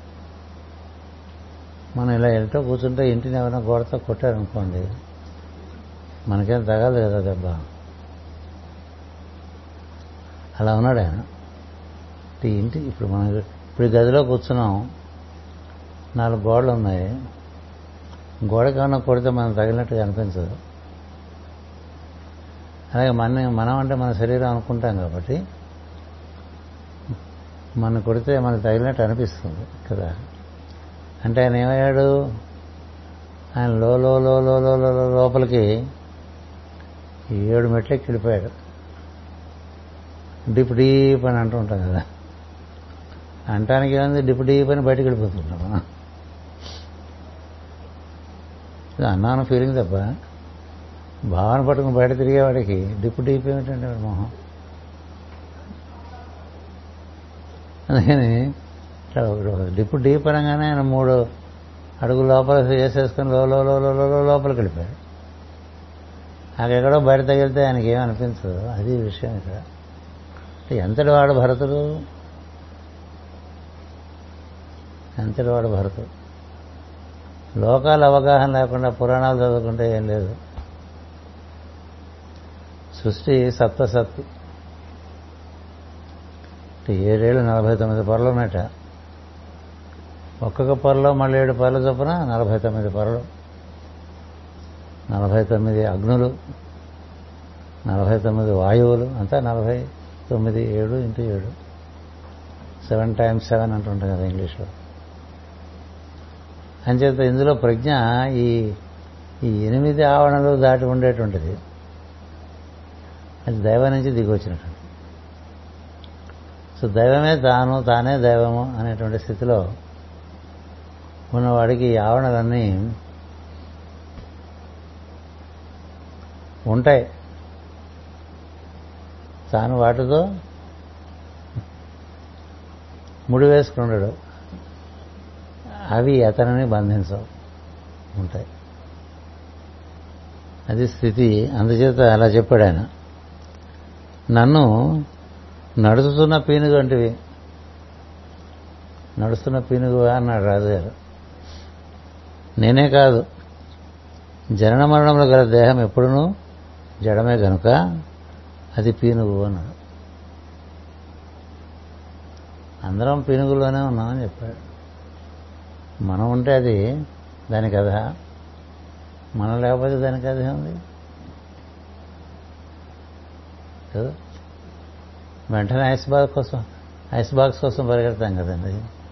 మనం ఇలా ఎంటో కూర్చుంటే ఇంటిని ఏమైనా గోడతో కొట్టారనుకోండి మనకేం తగలదు కదా దెబ్బ అలా ఉన్నాడు ఆయన ఇంటి ఇప్పుడు మనం ఇప్పుడు గదిలో కూర్చున్నాం నాలుగు గోడలు ఉన్నాయి గోడకి ఏమన్నా కొడితే మనం తగిలినట్టుగా అనిపించదు అలాగే మన మనం అంటే మన శరీరం అనుకుంటాం కాబట్టి మన కొడితే మనకు తగిలినట్టు అనిపిస్తుంది కదా అంటే ఆయన ఏమయ్యాడు ఆయన లో లో లో లో లో లో లో లోపలికి ఏడు మెట్లకి వెళ్ళిపోయాడు డిప్ డీప్ అని అంటూ ఉంటాం కదా అంటానికి ఏముంది డిప్ డీప్ అని బయటకు వెళ్ళిపోతుంటాం మనం అన్నాను ఫీలింగ్ తప్ప భావన పట్టుకుని బయట తిరిగేవాడికి డిప్ డీప్ ఏమిటంటే వాడి మొహం అందుకని ఇట్లా డిప్ డీప్ అనగానే ఆయన మూడు అడుగులు లోపల వేసేసుకొని లో లో లో లో లో లోపలికి వెళ్ళిపోయాడు అక్కడెక్కడో బయట తగిలితే ఆయనకి ఏమనిపించదు అది విషయం ఇక్కడ ఎంతటి వాడు భరతుడు ఎంతటి వాడు భరతుడు లోకాల అవగాహన లేకుండా పురాణాలు చదువుకుంటే ఏం లేదు సృష్టి సప్తసత్తి ఏడేళ్ళు నలభై తొమ్మిది పొరలు ఉన్నట ఒక్కొక్క పొరలో మళ్ళీ ఏడు పొరలు చొప్పున నలభై తొమ్మిది పొరలు నలభై తొమ్మిది అగ్నులు నలభై తొమ్మిది వాయువులు అంతా నలభై తొమ్మిది ఏడు ఇంటూ ఏడు సెవెన్ టైమ్స్ సెవెన్ అంటుంటాం కదా ఇంగ్లీష్లో అంచేత ఇందులో ప్రజ్ఞ ఈ ఈ ఎనిమిది ఆవరణలు దాటి ఉండేటువంటిది అది దైవం నుంచి దిగి వచ్చినటువంటి సో దైవమే తాను తానే దైవము అనేటువంటి స్థితిలో ఉన్నవాడికి ఈ ఆవరణలన్నీ ఉంటాయి తాను వాటితో ముడి వేసుకున్నాడు అవి అతనిని బంధించవు ఉంటాయి అది స్థితి అందుచేత అలా చెప్పాడు ఆయన నన్ను నడుస్తున్న పీనుగు వంటివి నడుస్తున్న పీనుగు అన్నాడు రాజుగారు నేనే కాదు జనన మరణంలో గల దేహం ఎప్పుడునూ జడమే కనుక అది పీనుగు అన్నాడు అందరం పీనుగులోనే ఉన్నామని చెప్పాడు మనం ఉంటే అది దాని కథ మనం లేకపోతే దాని కథ ఉంది కదా వెంటనే ఐస్ బాక్స్ కోసం ఐస్ బాక్స్ కోసం పరిగెడతాం కదండి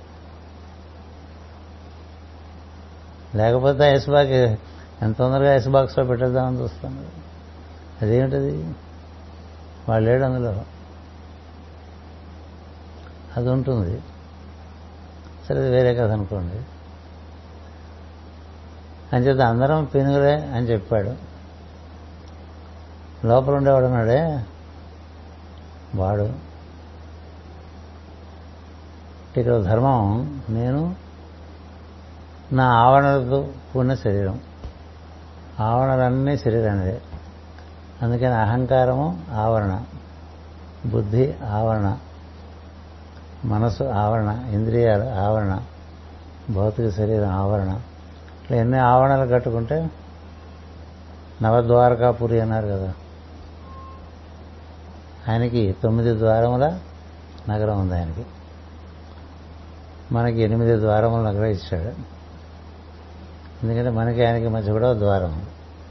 లేకపోతే ఐస్ బాక్ ఎంత తొందరగా ఐస్ బాక్స్లో పెట్టేద్దామని చూస్తాం అదేమిటది వాళ్ళు లేడు అందులో అది ఉంటుంది సరే వేరే కథ అనుకోండి అంచేత అందరం పినుగులే అని చెప్పాడు లోపల ఉండేవాడు ఉన్నాడే వాడు ఇక్కడ ధర్మం నేను నా ఆవరణలతో కూడిన శరీరం ఆవరణలన్నీ శరీరానిదే అందుకని అహంకారము ఆవరణ బుద్ధి ఆవరణ మనసు ఆవరణ ఇంద్రియాలు ఆవరణ భౌతిక శరీరం ఆవరణ ఇట్లా ఎన్ని ఆవరణలు కట్టుకుంటే నవద్వారకాపురి అన్నారు కదా ఆయనకి తొమ్మిది ద్వారముల నగరం ఉంది ఆయనకి మనకి ఎనిమిది ద్వారముల నగరం ఇచ్చాడు ఎందుకంటే మనకి ఆయనకి మధ్య కూడా ద్వారం ఉంది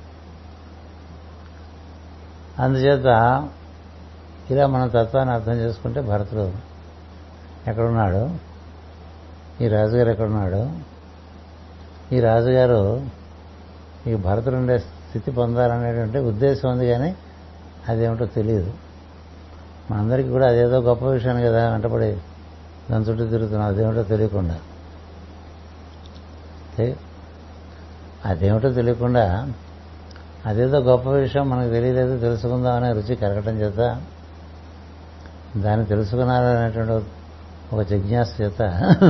అందుచేత ఇలా మన తత్వాన్ని అర్థం చేసుకుంటే భరతుడు ఎక్కడున్నాడు ఈ రాజుగారు ఎక్కడున్నాడు ఈ రాజుగారు ఈ భరతుడు ఉండే స్థితి పొందాలనేటువంటి ఉద్దేశం ఉంది కానీ అదేమిటో తెలియదు మనందరికీ కూడా అదేదో గొప్ప విషయం కదా వెంటపడి దాని చుట్టూ తిరుగుతున్నాం అదేమిటో తెలియకుండా అదేమిటో తెలియకుండా అదేదో గొప్ప విషయం మనకు తెలియలేదు తెలుసుకుందాం అనే రుచి కరగటం చేత దాన్ని తెలుసుకున్నారనేటువంటి ఒక జిజ్ఞాస చేత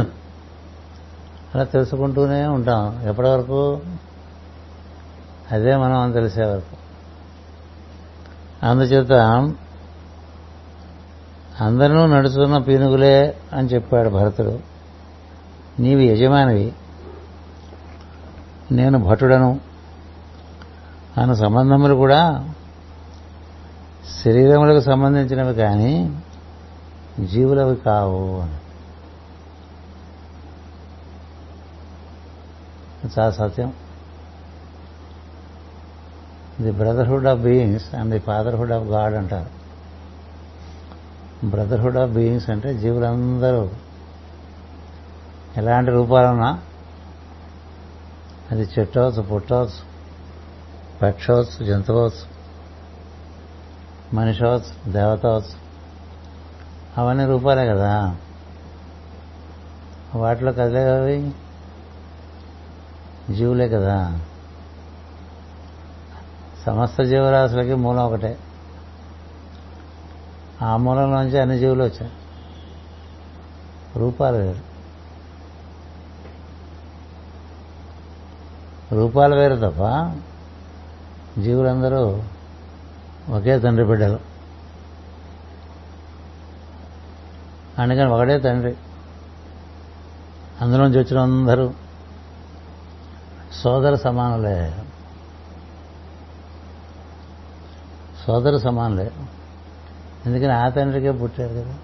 అలా తెలుసుకుంటూనే ఉంటాం ఎప్పటి వరకు అదే మనం అని తెలిసే వరకు అందుచేత అందరూ నడుచుకున్న పీనుగులే అని చెప్పాడు భరతుడు నీవి యజమానివి నేను భటుడను అన్న సంబంధములు కూడా శరీరములకు సంబంధించినవి కానీ జీవులవి కావు చాలా సత్యం the brotherhood of beings and the fatherhood of God అంటారు బ్రదర్హుడ్ ఆఫ్ బీయింగ్స్ అంటే జీవులందరూ ఎలాంటి రూపాలున్నా అది చెట్టు అవచ్చు పుట్టవచ్చు పక్షి అవచ్చు జంతువు అవచ్చు మనిషి అవచ్చు దేవత అవచ్చు అవన్నీ రూపాలే కదా వాటిలో కదిలే అవి జీవులే కదా సమస్త జీవరాశులకి మూలం ఒకటే ఆ మూలంలోంచి అన్ని జీవులు వచ్చాయి రూపాలు వేరు రూపాలు వేరు తప్ప జీవులందరూ ఒకే తండ్రి బిడ్డలు అందుకని ఒకటే తండ్రి అందులోంచి వచ్చిన అందరూ సోదర సమానులే సోదర సమానులే ఎందుకని ఆ తండ్రికే పుట్టాడు కదా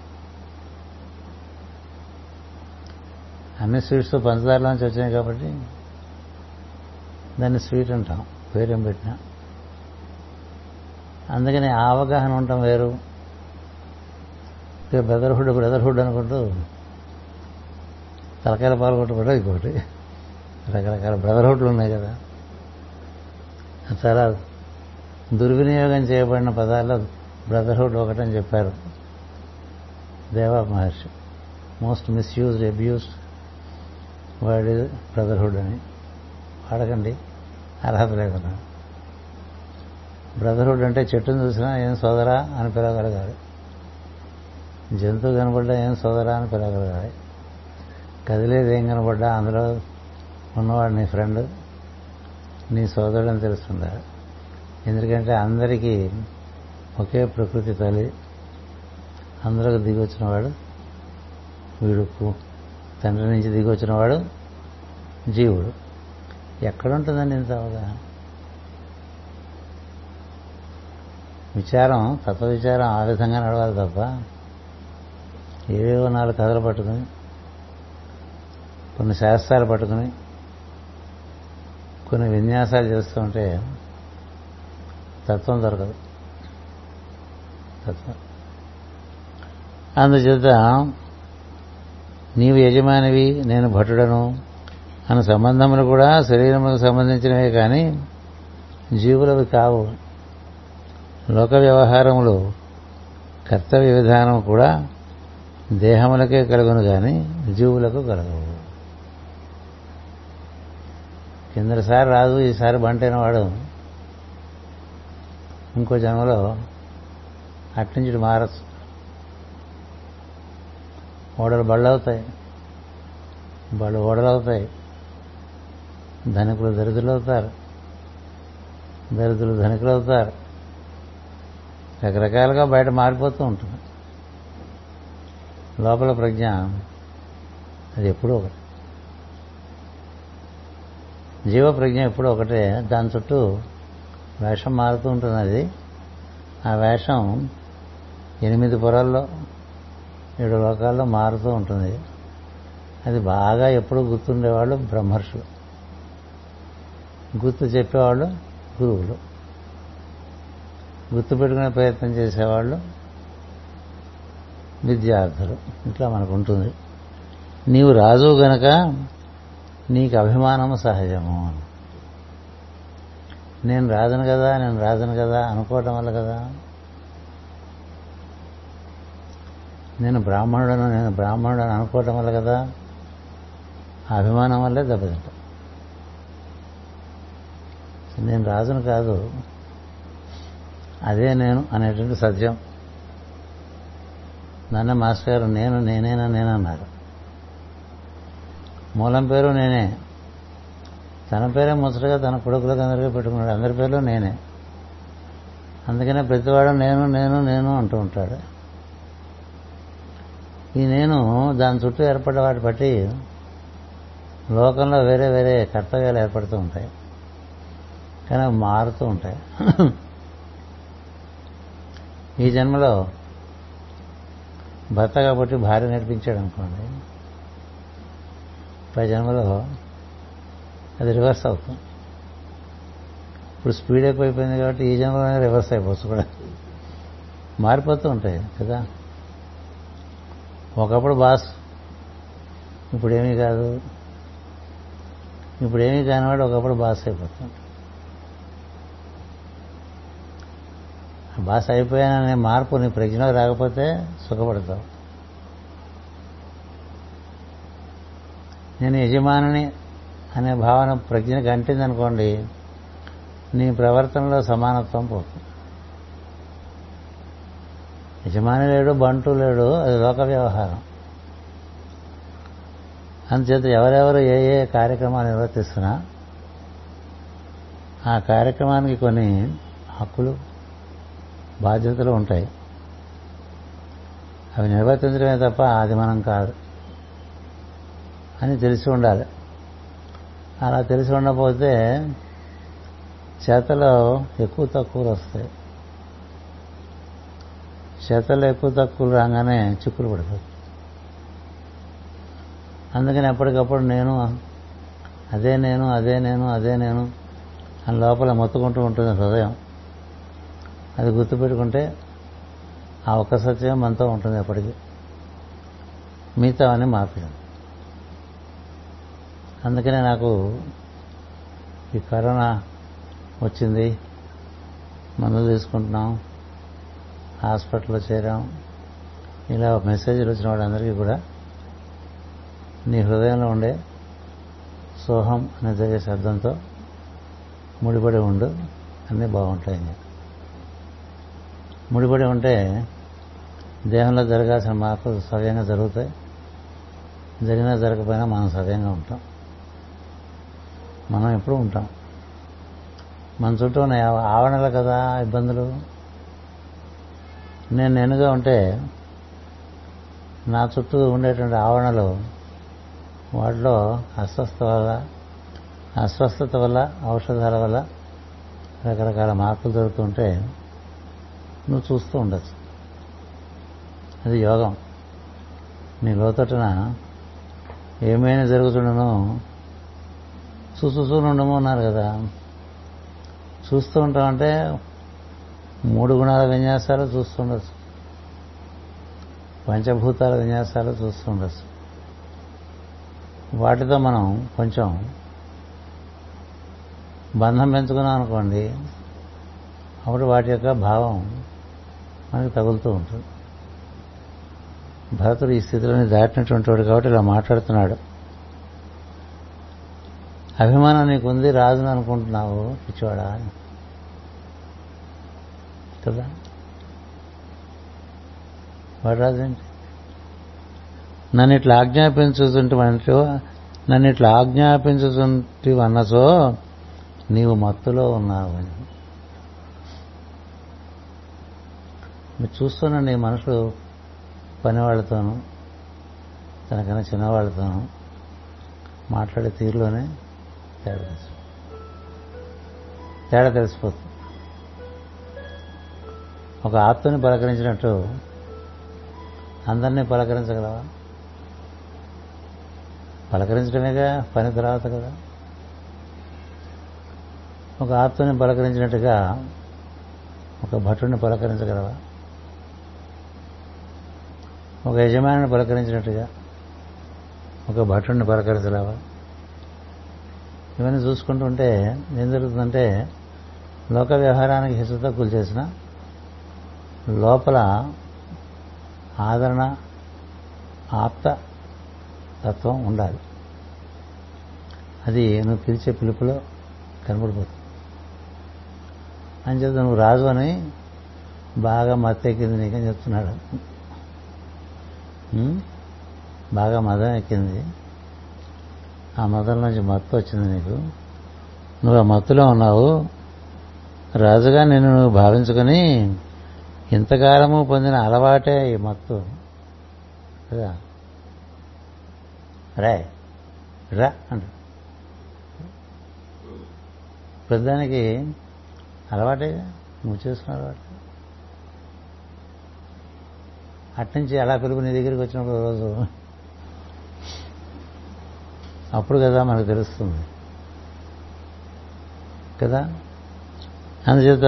అన్ని స్వీట్స్ పంచదారలోంచి వచ్చినాయి కాబట్టి దాన్ని స్వీట్ అంటాం పేరేం పెట్టినా అందుకని ఆ అవగాహన ఉండటం వేరు ఇక బ్రదర్హుడ్ బ్రదర్హుడ్ అనుకుంటూ తలకాయల పాలు కొట్టుకుంటూ ఇంకోటి రకరకాల బ్రదర్హుడ్లు ఉన్నాయి కదా చాలా దుర్వినియోగం చేయబడిన పదాల్లో బ్రదర్హుడ్ ఒకటని చెప్పారు దేవా మహర్షి most misused abused word brotherhood అని వాడకండి అర్హత లేకుండా బ్రదర్హుడ్ అంటే చెట్టును చూసినా ఏం సోదరా అని పిలవగలగాలి జంతువు కనపడ్డా ఏం సోదరా అని పిలవగలగాలి కదిలేదు ఏం కనపడ్డా అందులో ఉన్నవాడు నీ ఫ్రెండ్ నీ సోదరుడు అని తెలుస్తుండాలి ఎందుకంటే అందరికీ ఒకే ప్రకృతి తల్లి అందరికి దిగి వచ్చినవాడు వీడు తండ్రి నుంచి దిగి వచ్చినవాడు జీవుడు ఎక్కడుంటుందండి ఇంత అవగాహన విచారం తత్వ విచారం ఆ విధంగా నడవాలి తప్ప ఏవేవో నాలుగు కథలు పట్టుకుని కొన్ని శాస్త్రాలు పట్టుకుని కొన్ని విన్యాసాలు చేస్తూ ఉంటే తత్వం దొరకదు తత్వం అందుచేత నీవు యజమానివి నేను భటుడను అన్న సంబంధములు కూడా శరీరములకు సంబంధించినవే కానీ జీవులవి కావు లోక వ్యవహారములు కర్తవ్య విధానం కూడా దేహములకే కలుగును కానీ జీవులకు కలగవు కిందసారి రాదు ఈసారి బంటైన వాడు ఇంకో జన్మలో అట్నుంచి మారచ్చు ఓడలు బళ్ళు అవుతాయి బళ్ళు ఓడలు అవుతాయి ధనికులు దరిద్రులు అవుతారు దరిద్రులు ధనికులు అవుతారు రకరకాలుగా బయట మారిపోతూ ఉంటుంది లోపల ప్రజ్ఞ అది ఎప్పుడూ ఒకటి జీవ ప్రజ్ఞ ఎప్పుడూ ఒకటే దాని చుట్టూ వేషం మారుతూ ఉంటుంది అది ఆ వేషం ఎనిమిది పొరల్లో ఏడు లోకాల్లో మారుతూ ఉంటుంది అది బాగా ఎప్పుడు గుర్తుండేవాళ్ళు బ్రహ్మర్షులు గుర్తు చెప్పేవాళ్ళు గురువులు గుర్తు పెట్టుకునే ప్రయత్నం చేసేవాళ్ళు విద్యార్థులు ఇట్లా మనకు ఉంటుంది నీవు రాజు గనక నీకు అభిమానము సహజము నేను రాజను కదా నేను రాజను కదా అనుకోవటం వల్ల కదా నేను బ్రాహ్మణుడను నేను బ్రాహ్మణుడను అనుకోవటం వల్ల కదా ఆ అభిమానం వల్లే దెబ్బతింటాం నేను రాజును కాదు అదే నేను అనేటువంటి సత్యం నన్న మాస్టర్ గారు నేను నేనేనా నేనన్నారు మూలం పేరు నేనే తన పేరే ముచ్చటగా తన కొడుకులకు అందరికీ పెట్టుకున్నాడు అందరి పేర్లు నేనే అందుకనే ప్రతివాడు నేను నేను నేను అంటూ ఉంటాడు ఈ నేను దాని చుట్టూ ఏర్పడ్డ వాటి బట్టి లోకంలో వేరే వేరే కర్తవ్యాలు ఏర్పడుతూ ఉంటాయి కానీ అవి మారుతూ ఉంటాయి ఈ జన్మలో భర్త కాబట్టి భార్య నేర్పించాడు అనుకోండి పై జన్మలో అది రివర్స్ అవుతుంది ఇప్పుడు స్పీడ్ ఎక్కువైపోయింది కాబట్టి ఈ జన్మలోనే రివర్స్ అయిపోవచ్చు కూడా మారిపోతూ ఉంటాయి కదా ఒకప్పుడు బాస్ ఇప్పుడేమీ కాదు ఇప్పుడేమీ కానివాడు ఒకప్పుడు బాస్ అయిపోతుంది బాస్ అయిపోయాననే మార్పు నీ ప్రజ్ఞలో రాకపోతే సుఖపడతావు నేను యజమానిని అనే భావన ప్రజ్ఞకి అంటిందనుకోండి నీ ప్రవర్తనలో సమానత్వం పోతుంది యజమాని లేడు బంటు లేడు అది లోక వ్యవహారం అందుచేత ఎవరెవరు ఏ ఏ కార్యక్రమాలు నిర్వర్తిస్తున్నా ఆ కార్యక్రమానికి కొన్ని హక్కులు బాధ్యతలు ఉంటాయి అవి నిర్వర్తించడమే తప్ప అది మనం కాదు అని తెలిసి ఉండాలి అలా తెలిసి ఉండకపోతే చేతలో ఎక్కువ తక్కువలు వస్తాయి చేతల్లో ఎక్కువ తక్కువలు రాగానే చిక్కులు పడిపోతాయి అందుకని ఎప్పటికప్పుడు నేను అదే నేను అదే నేను అదే నేను అని లోపల మొత్తుకుంటూ ఉంటుంది హృదయం అది గుర్తుపెట్టుకుంటే ఆ ఒక్క సత్యం మనతో ఉంటుంది ఎప్పటికీ మిగతా అని మార్పడం అందుకనే నాకు ఈ కరోనా వచ్చింది మందులు తీసుకుంటున్నాం హాస్పిటల్లో చేరాం ఇలా ఒక మెసేజ్లు వచ్చిన వాళ్ళందరికీ కూడా నీ హృదయంలో ఉండే సోహం అనే జరిగే శబ్దంతో ముడిపడి ఉండు అన్నీ బాగుంటాయి ముడిపడి ఉంటే దేహంలో జరగాల్సిన మార్పులు సవ్యంగా జరుగుతాయి జరిగినా జరగకపోయినా మనం సవ్యంగా ఉంటాం మనం ఎప్పుడు ఉంటాం మన చుట్టూ ఉన్న ఆవరణలు కదా ఇబ్బందులు నేను నేనుగా ఉంటే నా చుట్టూ ఉండేటువంటి ఆవరణలు వాటిలో అస్వస్థ వల్ల అస్వస్థత వల్ల ఔషధాల వల్ల రకరకాల మార్పులు జరుగుతుంటే నువ్వు చూస్తూ ఉండొచ్చు అది యోగం నీ లోతట్టున ఏమైనా జరుగుతుండను చూస్తూ ఉండము అన్నారు కదా చూస్తూ ఉంటామంటే మూడు గుణాల విన్యాసాలు చూస్తుండొచ్చు పంచభూతాల విన్యాసాలు చూస్తుండొచ్చు వాటితో మనం కొంచెం బంధం పెంచుకున్నాం అనుకోండి అప్పుడు వాటి యొక్క భావం మనకి తగులుతూ ఉంటుంది భరతుడు ఈ స్థితిలోని దాటినటువంటి వాడు కాబట్టి ఇలా మాట్లాడుతున్నాడు అభిమానం నీకుంది రాజును అనుకుంటున్నావు పిచ్చివాడా కదా వాడు రాజు ఏంటి నన్ను ఇట్లా ఆజ్ఞాపించుతుంటే నన్ను ఇట్లా ఆజ్ఞాపించుతుంటి అన్నచో నీవు మత్తులో ఉన్నావు అని మీరు చూస్తున్నాండి మనుషులు పనివాళ్లతోనూ తనకన్నా చిన్నవాళ్లతోనూ మాట్లాడే తీరులోనే తేడా తెలుసు తేడా తెలిసిపోతుంది ఒక ఆత్మని పలకరించినట్టు అందరినీ పలకరించగలవా పలకరించడమేగా పని తర్వాత కదా ఒక ఆత్మని పలకరించినట్టుగా ఒక భటుడిని పలకరించగలవా ఒక యజమానిని పలకరించినట్టుగా ఒక భటుడిని పలకరించలేవా ఇవన్నీ చూసుకుంటుంటే ఏం జరుగుతుందంటే లోక వ్యవహారానికి హెచ్చుతక్కులు చేసిన లోపల ఆదరణ ఆప్త తత్వం ఉండాలి అది నువ్వు పిలిచే పిలుపులో కనబడిపోతుంది అని చెప్తే నువ్వు రాజు అని బాగా మత్తెక్కింది నీకని చెప్తున్నాడు ఉం? బాగా మదం ఎక్కింది ఆ మదం నుంచి మత్తు వచ్చింది నీకు నువ్వు ఆ మత్తులో ఉన్నావు రాజుగా నిన్ను నువ్వు భావించుకొని ఇంతకాలము పొందిన అలవాటే ఈ మత్తు కదా రే రా అంట పెద్దానికి అలవాటే నువ్వు చేసుకున్న అలవాటు అట్నుంచి అలా పిలుపు నీ దగ్గరికి వచ్చినప్పుడు ఓ రోజు అప్పుడు కదా మనకు తెలుస్తుంది కదా అందుచేత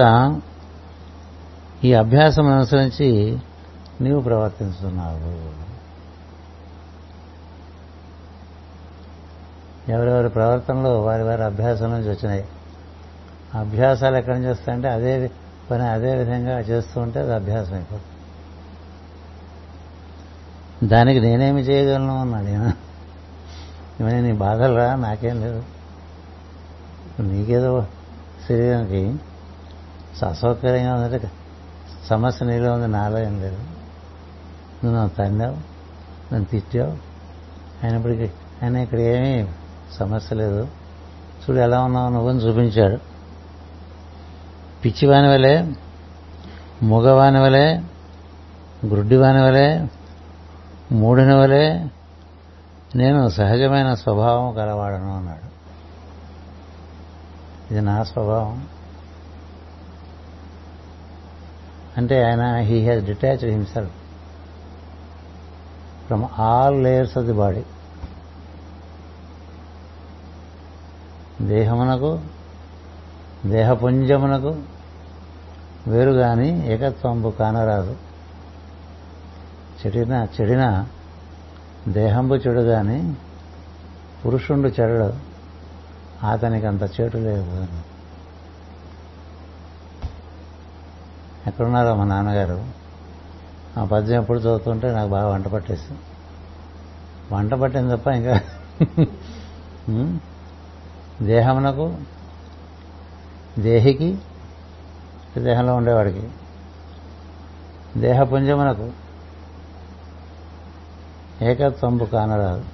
ఈ అభ్యాసం అనుసరించి నీవు ప్రవర్తిస్తున్నావు ఎవరెవరి ప్రవర్తనలో వారి వారి అభ్యాసం నుంచి వచ్చినాయి అభ్యాసాలు ఎక్కడి నుంచి వస్తాయంటే అదే పని అదే విధంగా చేస్తూ ఉంటే అది అభ్యాసం అయిపోతుంది దానికి నేనేమి చేయగలను అన్నాడు ఈయన ఇవన్నీ నీ బాధలు రా నాకేం లేదు నీకేదో శరీరానికి అసౌకర్యంగా ఉందంటే సమస్య నీలో ఉంది నాలో ఏం లేదు నువ్వు నన్ను తన్నావు నన్ను తిట్టావు అయినప్పటికీ ఆయన ఇక్కడ ఏమీ సమస్య లేదు చూడు ఎలా ఉన్నావు నువ్వని చూపించాడు పిచ్చివాని వలె మూగవాని వలె గుడ్డివాని వలె మూడిన వలె నేను సహజమైన స్వభావం కలవాడను అన్నాడు ఇది నా స్వభావం అంటే ఆయన he has detached himself from all layers of the body దేహమునకు దేహపుంజమునకు వేరుగాని ఏకత్వంపు కానరాదు చెడిన చెడిన దేహంబు చెడు గాని పురుషుండు చెడడు అతనికి అంత చెడు లేదు ఎక్కడున్నారో మా నాన్నగారు ఆ పద్యం ఎప్పుడు చదువుతుంటే నాకు బాగా వంట పట్టేసింది వంట పట్టింది తప్ప ఇంకా దేహమునకు దేహికి దేహంలో ఉండేవాడికి దేహపుంజమునకు ఏకత్వంపు కానరాదు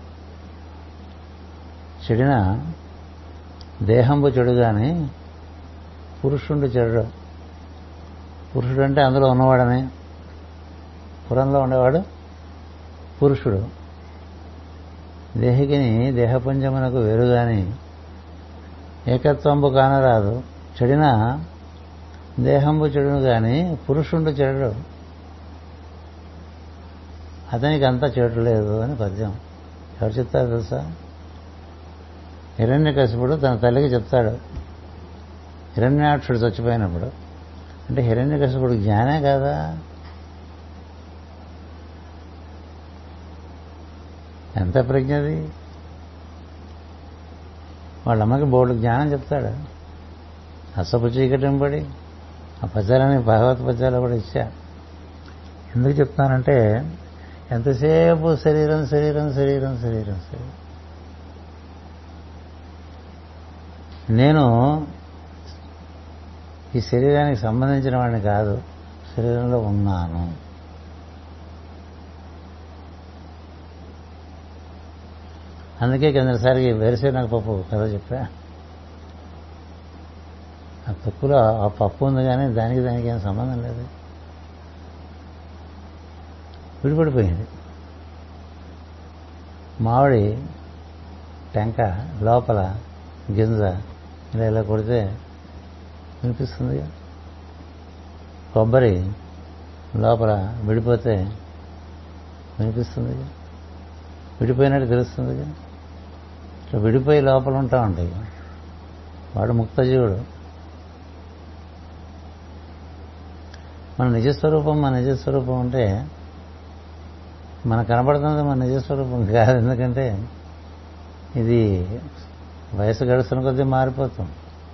చెడిన దేహంబు చెడు కానీ పురుషుండు చెడు పురుషుడు అంటే అందులో ఉన్నవాడని పురంలో ఉండేవాడు పురుషుడు దేహికిని దేహపుంజమునకు వేరుగాని ఏకత్వంబు కానరాదు చెడిన దేహంబు చెడును గాని పురుషుండు చెడు అతనికి అంత చెడు లేదు అని పద్యం ఎవరు చెప్తారు తెలుసా హిరణ్యకశిపుడు తన తల్లికి చెప్తాడు హిరణ్యాక్షుడు చచ్చిపోయినప్పుడు అంటే హిరణ్యకశిపుడు జ్ఞానే కాదా ఎంత ప్రజ్ఞది వాళ్ళ అమ్మకి బోర్డు జ్ఞానం చెప్తాడు అసపు చీకటం పడి ఆ పద్యాలని భగవత్ పద్యాలు కూడా ఇచ్చా ఎందుకు చెప్తానంటే ఎంతసేపు శరీరం శరీరం శరీరం శరీరం శరీరం నేను ఈ శరీరానికి సంబంధించిన వాడిని కాదు శరీరంలో ఉన్నాను అందుకే కిందసారికి వేరుశెనగ పప్పు కథ చెప్పా ఆ తొక్కులో ఆ పప్పు ఉంది కానీ దానికి దానికి ఏం సంబంధం లేదు విడిపడిపోయింది మామిడి టెంక లోపల గింజ ఇలా ఇలా కొడితే వినిపిస్తుంది కొబ్బరి లోపల విడిపోతే వినిపిస్తుంది విడిపోయినట్టు తెలుస్తుంది ఇట్లా విడిపోయి లోపల ఉంటా ఉంటాయి వాడు ముక్తజీవుడు మన నిజస్వరూపం మన నిజస్వరూపం అంటే మనకు కనబడుతుంది మన నిజస్వరూపం కాదు ఎందుకంటే ఇది వయసు గడుస్తున్న కొద్దీ మారిపోతుంది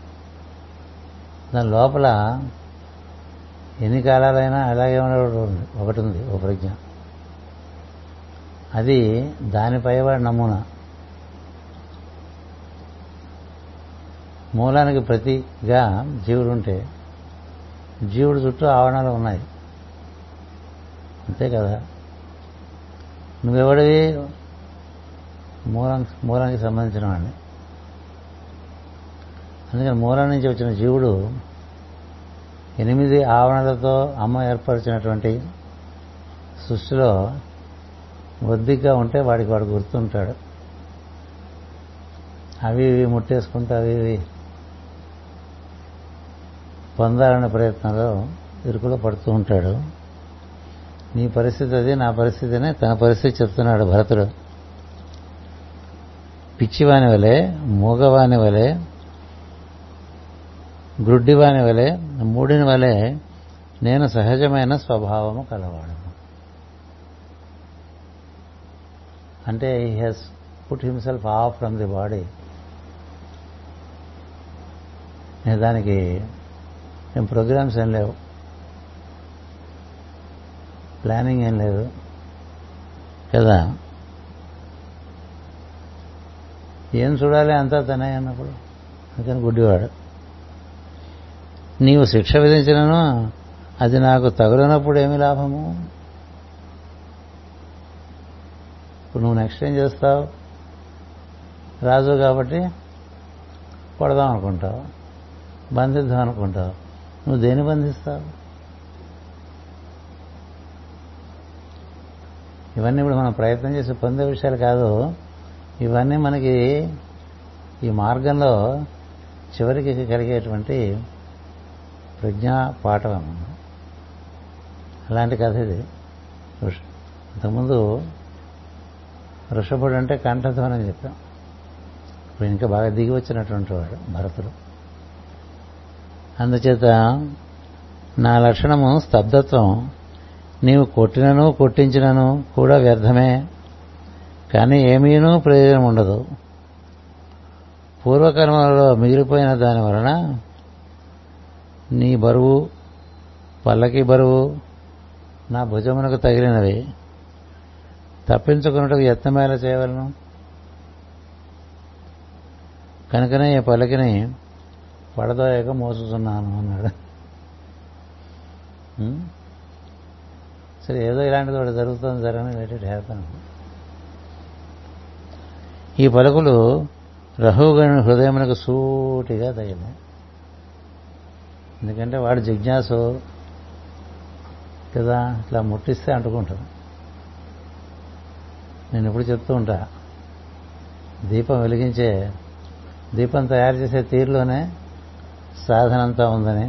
దాని లోపల ఎన్ని కాలాలైనా అలాగే ఉండేది ఒకటి ఉంది ఒక ప్రజ్ఞ అది దానిపై వాడి నమూనా మూలానికి ప్రతిగా జీవుడు ఉంటే జీవుడు చుట్టూ ఆవరణలు ఉన్నాయి అంతే కదా నువ్వెవడివి మూలం మూలానికి సంబంధించిన వాడిని అందుకని మూలం నుంచి వచ్చిన జీవుడు ఎనిమిది ఆవరణలతో అమ్మ ఏర్పరిచినటువంటి సృష్టిలో ఒద్దిగ్గా ఉంటే వాడికి వాడు గుర్తుంటాడు అవి ఇవి ముట్టేసుకుంటూ అవి ఇవి పొందాలనే ప్రయత్నంలో ఇరుకులో పడుతూ ఉంటాడు నీ పరిస్థితి అది నా పరిస్థితినే తన పరిస్థితి చెప్తున్నాడు భరతుడు పిచ్చివాని వలె మూగవాని వలె గ్రుడ్డివాని వలె మూడిని వలె నేను సహజమైన స్వభావము కలవాడు అంటే he has put himself off from the body నేను దానికి ఏం ప్రోగ్రామ్స్ ఏం లేవు ప్లానింగ్ ఏం లేదు కదా ఏం చూడాలి అంతా తనే అన్నప్పుడు అందుకని గుడ్డివాడు నీవు శిక్ష విధించినను అది నాకు తగులినప్పుడు ఏమి లాభము ఇప్పుడు నువ్వు నెక్స్ట్ ఏం చేస్తావు రాజు కాబట్టి కొడదాం అనుకుంటావు బంధిద్దాం అనుకుంటావు నువ్వు దేని బంధిస్తావు ఇవన్నీ ఇప్పుడు మనం ప్రయత్నం చేసి పొందే విషయాలు కాదు ఇవన్నీ మనకి ఈ మార్గంలో చివరికి కలిగేటువంటి ప్రజ్ఞా పాఠం అలాంటి కథ ఇది ఇంతకుముందు వృషభుడు అంటే కంఠధ్వని అని చెప్పాం ఇప్పుడు ఇంకా బాగా దిగి వచ్చినటువంటి వాడు భరతుడు అందుచేత నా లక్షణము స్తబ్దత్వం నీవు కొట్టినను కొట్టించినను కూడా వ్యర్థమే కానీ ఏమీనూ ప్రయోజనం ఉండదు పూర్వకర్మలలో మిగిలిపోయిన దాని వలన నీ బరువు పల్లకి బరువు నా భుజమునకు తగిలినవి తప్పించుకున్నట్టుకు యత్నమేళ చేయవలను కనుకనే ఈ పల్లకిని పడదోయక మోసుతున్నాను అన్నాడు సరే ఏదో ఇలాంటిది ఒకటి జరుగుతుంది జరగని లెట్ హ్యాపన్ ఈ పలుకులు రహుగణి హృదయమునకు సూటిగా తగిలినాయి ఎందుకంటే వాడు జిజ్ఞాసు కదా ఇట్లా ముట్టిస్తే అంటుకుంటాడు నేను ఎప్పుడు చెప్తూ ఉంటా దీపం వెలిగించే దీపం తయారు చేసే తీరులోనే సాధనంతా ఉందని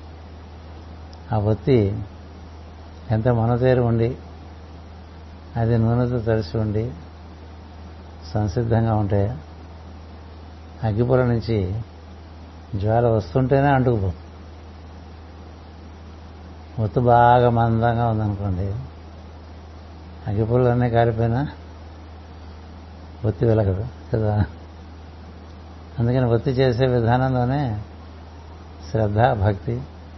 ఆ ఒత్తి ఎంత మనతేరు ఉండి అది నూనెతో తడిసి ఉండి సంసిద్ధంగా ఉంటే అగ్గిపుర నుంచి జ్వాల వస్తుంటేనే అంటుకుపోతుంది ఒత్తు బాగా మందంగా ఉందనుకోండి అగ్గిపుల్లన్నీ కాలిపోయినా ఒత్తి వెలగదు కదా అందుకని ఒత్తి చేసే విధానంలోనే శ్రద్ధ భక్తి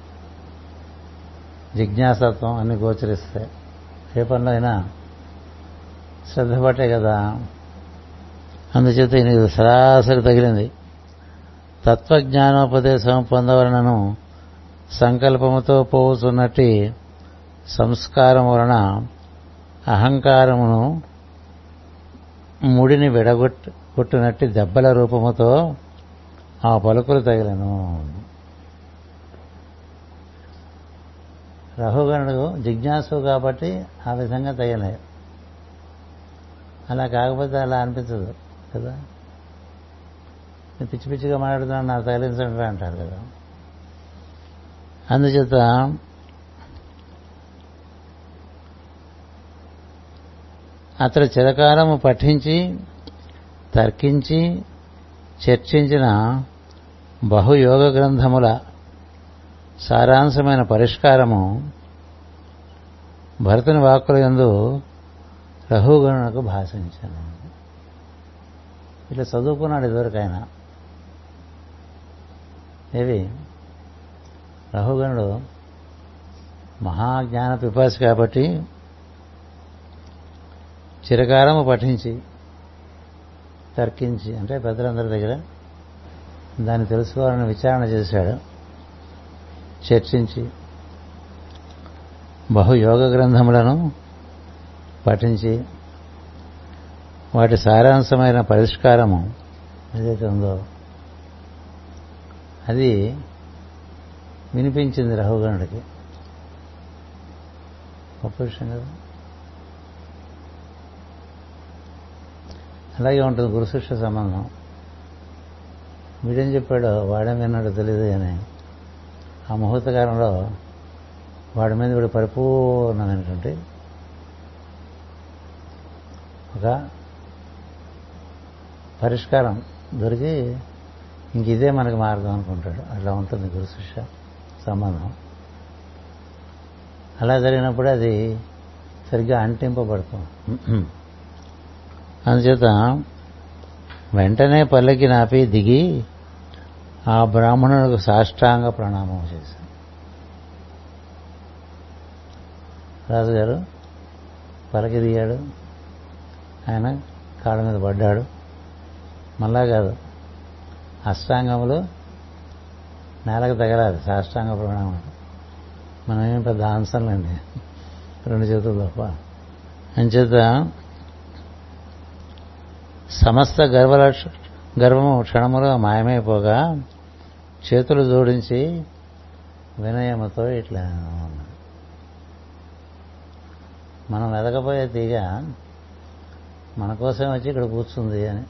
జిజ్ఞాసత్వం అన్ని గోచరిస్తాయి ఏ పనిలో అయినా శ్రద్ధ పట్టే కదా అందుచేత నీకు సరాసరి తగిలింది తత్వజ్ఞానోపదేశం పొందవలనను సంకల్పముతో పోవుతున్నట్టి సంస్కారం వలన అహంకారమును ముడిని విడగొట్టు కొట్టునట్టి దెబ్బల రూపముతో ఆ పలుకులు తగిలను రహుగణుడు జిజ్ఞాసు కాబట్టి ఆ విధంగా తగిలాయి అలా కాకపోతే అలా అనిపించదు కదా నేను పిచ్చి పిచ్చిగా మాట్లాడుతున్నాను నాకు తగిలించండి అంటారు కదా అందుచేత అతడు చిరకాలము పఠించి తర్కించి చర్చించిన బహుయోగ గ్రంథముల సారాంశమైన పరిష్కారము భరతుని వాక్కుల యందు రఘుగణునకు భాషించాను ఇట్లా చదువుకున్నాడు ఇదివరకు ఆయన ఏవి రఘుగణుడు మహాజ్ఞాన పిపాసి కాబట్టి చిరకాలము పఠించి తర్కించి అంటే పెద్దలందరి దగ్గర దాన్ని తెలుసుకోవాలని విచారణ చేశాడు చర్చించి బహుయోగ గ్రంథములను పఠించి వాటి సారాంశమైన పరిష్కారము ఏదైతే ఉందో అది వినిపించింది రఘుగణుడికి గొప్ప విషయం కదా అలాగే ఉంటుంది గురు శిష్య సంబంధం వీడేం చెప్పాడో వాడేం విన్నాడో తెలియదు అని ఆ ముహూర్తకాలంలో వాడి మీద వీడు పరిపూర్ణమైనటువంటి ఒక పరిష్కారం దొరికి ఇంక ఇదే మనకి మార్గం అనుకుంటాడు అట్లా ఉంటుంది గురు శిష్య సంబంధం అలా జరిగినప్పుడు అది సరిగ్గా అంటింపబడుతుంది అందుచేత వెంటనే పల్లకి నాపి దిగి ఆ బ్రాహ్మణులకు సాష్టాంగ ప్రణామం చేశాను రాజుగారు పలకి దిగాడు ఆయన కాళ్ళ మీద పడ్డాడు మళ్ళా కాదు అష్టాంగములు నేలకు తగలాలి సాష్టాంగ ప్రణామం మనం ఏం పెద్ద ఆన్సర్లండి రెండు చేతులు తప్ప అంచేత సమస్త గర్వలక్ష గర్వము క్షణములో మాయమైపోగా చేతులు జోడించి వినయముతో ఇట్లా మనం వెదకపోయే తీగ మన కోసం వచ్చి ఇక్కడ కూర్చుంది అని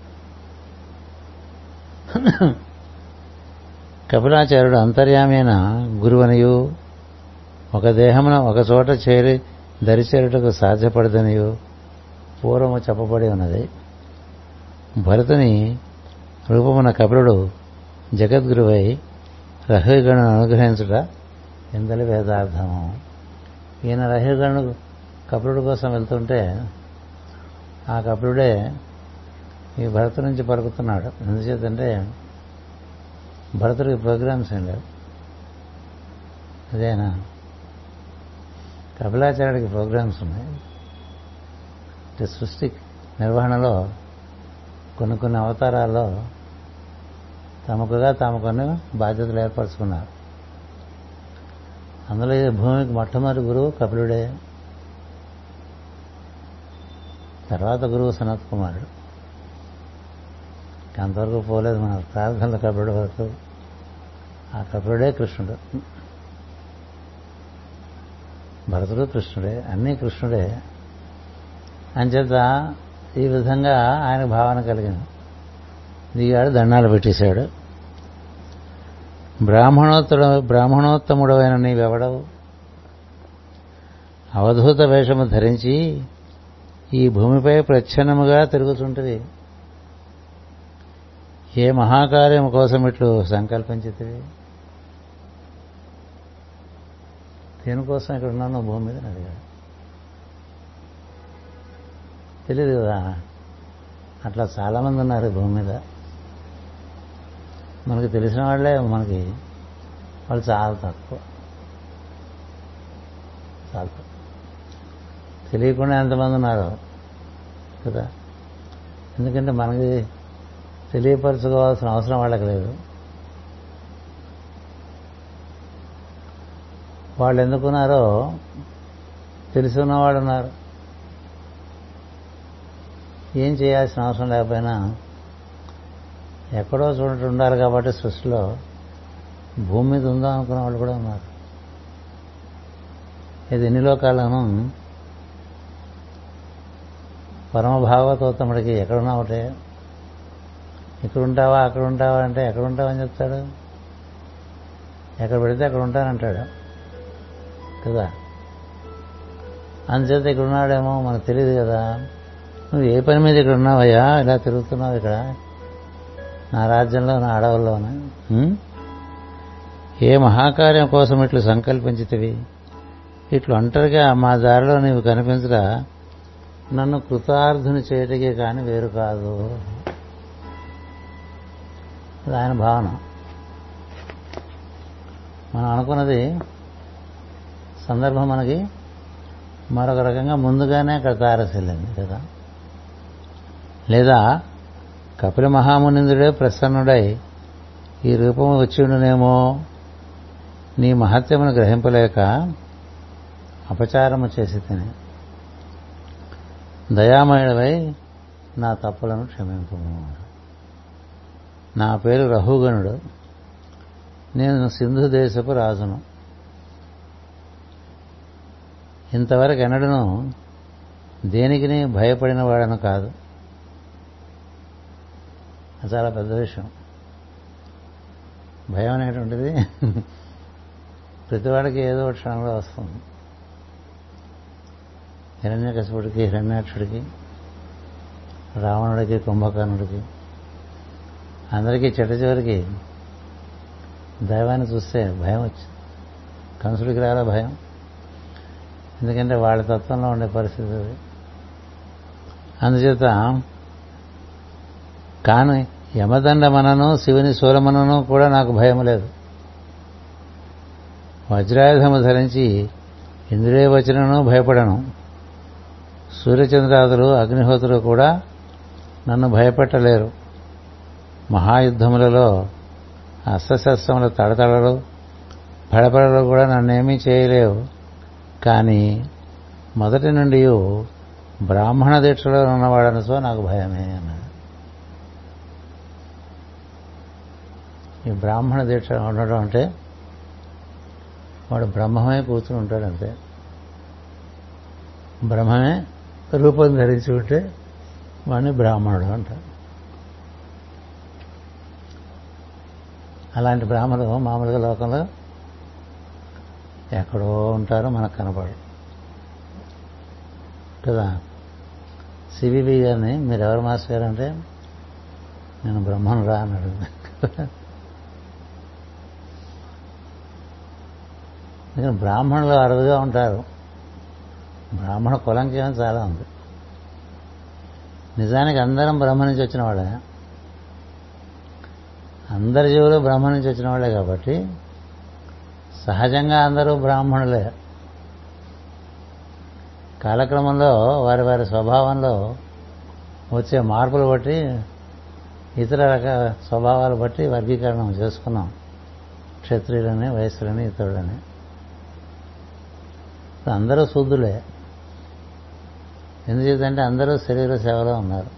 కపిలాచార్యుడు అంతర్యామైన గురువనియు ఒక దేహమున ఒక చోట చేరి దరిచేరుటకు సాధ్యపడదనియు పూర్వము చెప్పబడి ఉన్నది భరతుని రూపమున కపిలుడు జగద్గురువై రహుగణను అనుగ్రహించుట ఎందలి వేదార్థము ఈయన రహుగణు కపిలుడు కోసం వెళ్తుంటే ఆ కపిలుడే ఈ భరత నుంచి పలుకుతున్నాడు ఎందుచేతంటే భరతుడికి ప్రోగ్రామ్స్ అండి అదేనా కపిలాచార్యుడికి ప్రోగ్రామ్స్ ఉన్నాయి అంటే సృష్టి నిర్వహణలో కొన్ని కొన్ని అవతారాల్లో తమకుగా తాము కొన్ని బాధ్యతలు ఏర్పరచుకున్నారు అందులో ఈ భూమికి మొట్టమొదటి గురువు కపిలుడే తర్వాత గురువు సనత్ కుమారుడు అంతవరకు పోలేదు మన ప్రార్థనల కపిలుడు వరకు ఆ కపిలుడే కృష్ణుడు భరతుడు కృష్ణుడే అన్నీ కృష్ణుడే అంచేత ఈ విధంగా ఆయన భావన కలిగింది దిగాడు దండాలు పెట్టేశాడు బ్రాహ్మణోత్తడు బ్రాహ్మణోత్తముడమైన నీవెవడవు అవధూత వేషము ధరించి ఈ భూమిపై ప్రచ్ఛన్నముగా తిరుగుతుంటుంది ఏ మహాకార్యము కోసం ఇట్లు సంకల్పించితివి దేనికోసం ఇక్కడ ఉన్నాను భూమి మీద అడిగాడు తెలియదు కదా అట్లా చాలామంది ఉన్నారు భూమి మీద మనకి తెలిసిన వాళ్ళే మనకి వాళ్ళు చాలా తక్కువ చాలా తక్కువ తెలియకుండా ఎంతమంది ఉన్నారు కదా ఎందుకంటే మనకి తెలియపరచుకోవాల్సిన అవసరం వాళ్ళకి లేదు వాళ్ళు ఎందుకున్నారో తెలిసి ఉన్నవాడు ఉన్నారు ఏం చేయాల్సిన అవసరం లేకపోయినా ఎక్కడో చూడటం ఉండాలి కాబట్టి సృష్టిలో భూమి మీద ఉందాం అనుకున్న వాళ్ళు కూడా ఉన్నారు ఇది ఎన్ని లోకాలను పరమ భాగవతోత్తముడికి ఎక్కడున్నా ఒకటే ఇక్కడ ఉంటావా అక్కడ ఉంటావా అంటే ఎక్కడ ఉంటావా అని చెప్తాడు ఎక్కడ పెడితే అక్కడ ఉంటానంటాడు కదా అందుచేత ఇక్కడ ఉన్నాడేమో మనకు తెలియదు కదా నువ్వు ఏ పని మీద ఇక్కడ ఉన్నావయ్యా ఇలా తిరుగుతున్నావు ఇక్కడ నా రాజ్యంలో నా అడవుల్లోనే ఉం? ఏ మహాకార్యం కోసం ఇట్లు సంకల్పించితివి ఇట్లు ఒంటరిగా మా దారిలో నీవు కనిపించగా నన్ను కృతార్థుని చేయటకే కాని వేరు కాదు అది ఆయన భావన మనం అనుకున్నది సందర్భం మనకి మరొక రకంగా ముందుగానే అక్కడ తారసిల్లింది కదా లేదా కపిల మహామునిందుడే ప్రసన్నుడై ఈ రూపము వచ్చి ఉండునేమో నీ మహత్యమును గ్రహింపలేక అపచారము చేసి తిని దయామయుడవై నా తప్పులను క్షమింపము నా పేరు రహుగణుడు నేను సింధు దేశపు రాజును ఇంతవరకు ఎన్నడను దేనికిని భయపడిన వాడను కాదు అది చాలా పెద్ద విషయం భయం అనేటువంటిది ప్రతివాడికి ఏదో ఒక క్షణంలో వస్తుంది హిరణ్యకశపుడికి హిరణ్యాక్షుడికి రావణుడికి కుంభకర్ణుడికి అందరికీ చెట్ట చివరికి దైవాన్ని చూస్తే భయం వచ్చింది కంసుడికి రాలా భయం ఎందుకంటే వాళ్ళ తత్వంలో ఉండే పరిస్థితి అది అందుచేత కానీ యమదండమనను శివుని సూరమనను కూడా నాకు భయం లేదు వజ్రాయుధము ధరించి ఇంద్రియ వచనను భయపడను సూర్యచంద్రాదులు అగ్నిహోత్రులు కూడా నన్ను భయపెట్టలేరు మహాయుద్ధములలో అస్త్రశస్త్రముల తడతడలు పడపడలు కూడా నన్నేమీ చేయలేవు కానీ మొదటి నుండి బ్రాహ్మణ దీక్షలో ఉన్నవాడని సో నాకు భయమే అన్నాడు ఈ బ్రాహ్మణ దీక్ష ఉండడం అంటే వాడు బ్రహ్మమే కూర్చుని ఉంటాడు అంతే బ్రహ్మమే రూపం ధరించి ఉంటే వాడిని బ్రాహ్మణుడు అంటారు అలాంటి బ్రాహ్మణులు మామూలుగా లోకంలో ఎక్కడో ఉంటారో మనకు కనపడరు కదా సివివి గారిని మీరు ఎవరు మాస్టర్ గారు అంటే నేను బ్రహ్మను రా అన్నాడు ఎందుకంటే బ్రాహ్మణులు అరుదుగా ఉంటారు బ్రాహ్మణ కులంకేమో చాలా ఉంది నిజానికి అందరం బ్రహ్మ నుంచి వచ్చిన వాళ్ళే అందరి జీవులు బ్రహ్మ నుంచి వచ్చిన వాళ్ళే కాబట్టి సహజంగా అందరూ బ్రాహ్మణులే కాలక్రమంలో వారి వారి స్వభావంలో వచ్చే మార్పులు బట్టి ఇతర రకాల స్వభావాలు బట్టి వర్గీకరణం చేసుకున్నాం క్షత్రియులని వయస్సులని ఇతరులని అందరూ శుద్ధులే ఎందుచేతంటే అందరూ శరీర సేవలో ఉన్నారు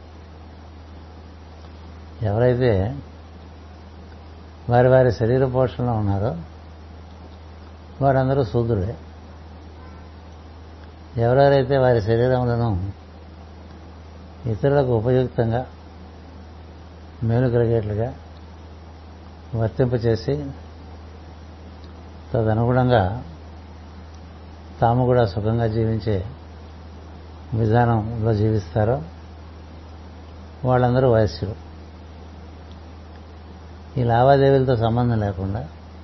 ఎవరైతే వారి వారి శరీర పోషణలో ఉన్నారో వారందరూ శూద్రులే ఎవరెవరైతే వారి శరీరములను ఇతరులకు ఉపయుక్తంగా మేలు కలిగేట్లుగా వర్తింపచేసి తదనుగుణంగా తాము కూడా సుఖంగా జీవించే విధానంలో జీవిస్తారో వాళ్ళందరూ వయస్సులు ఈ లావాదేవీలతో సంబంధం లేకుండా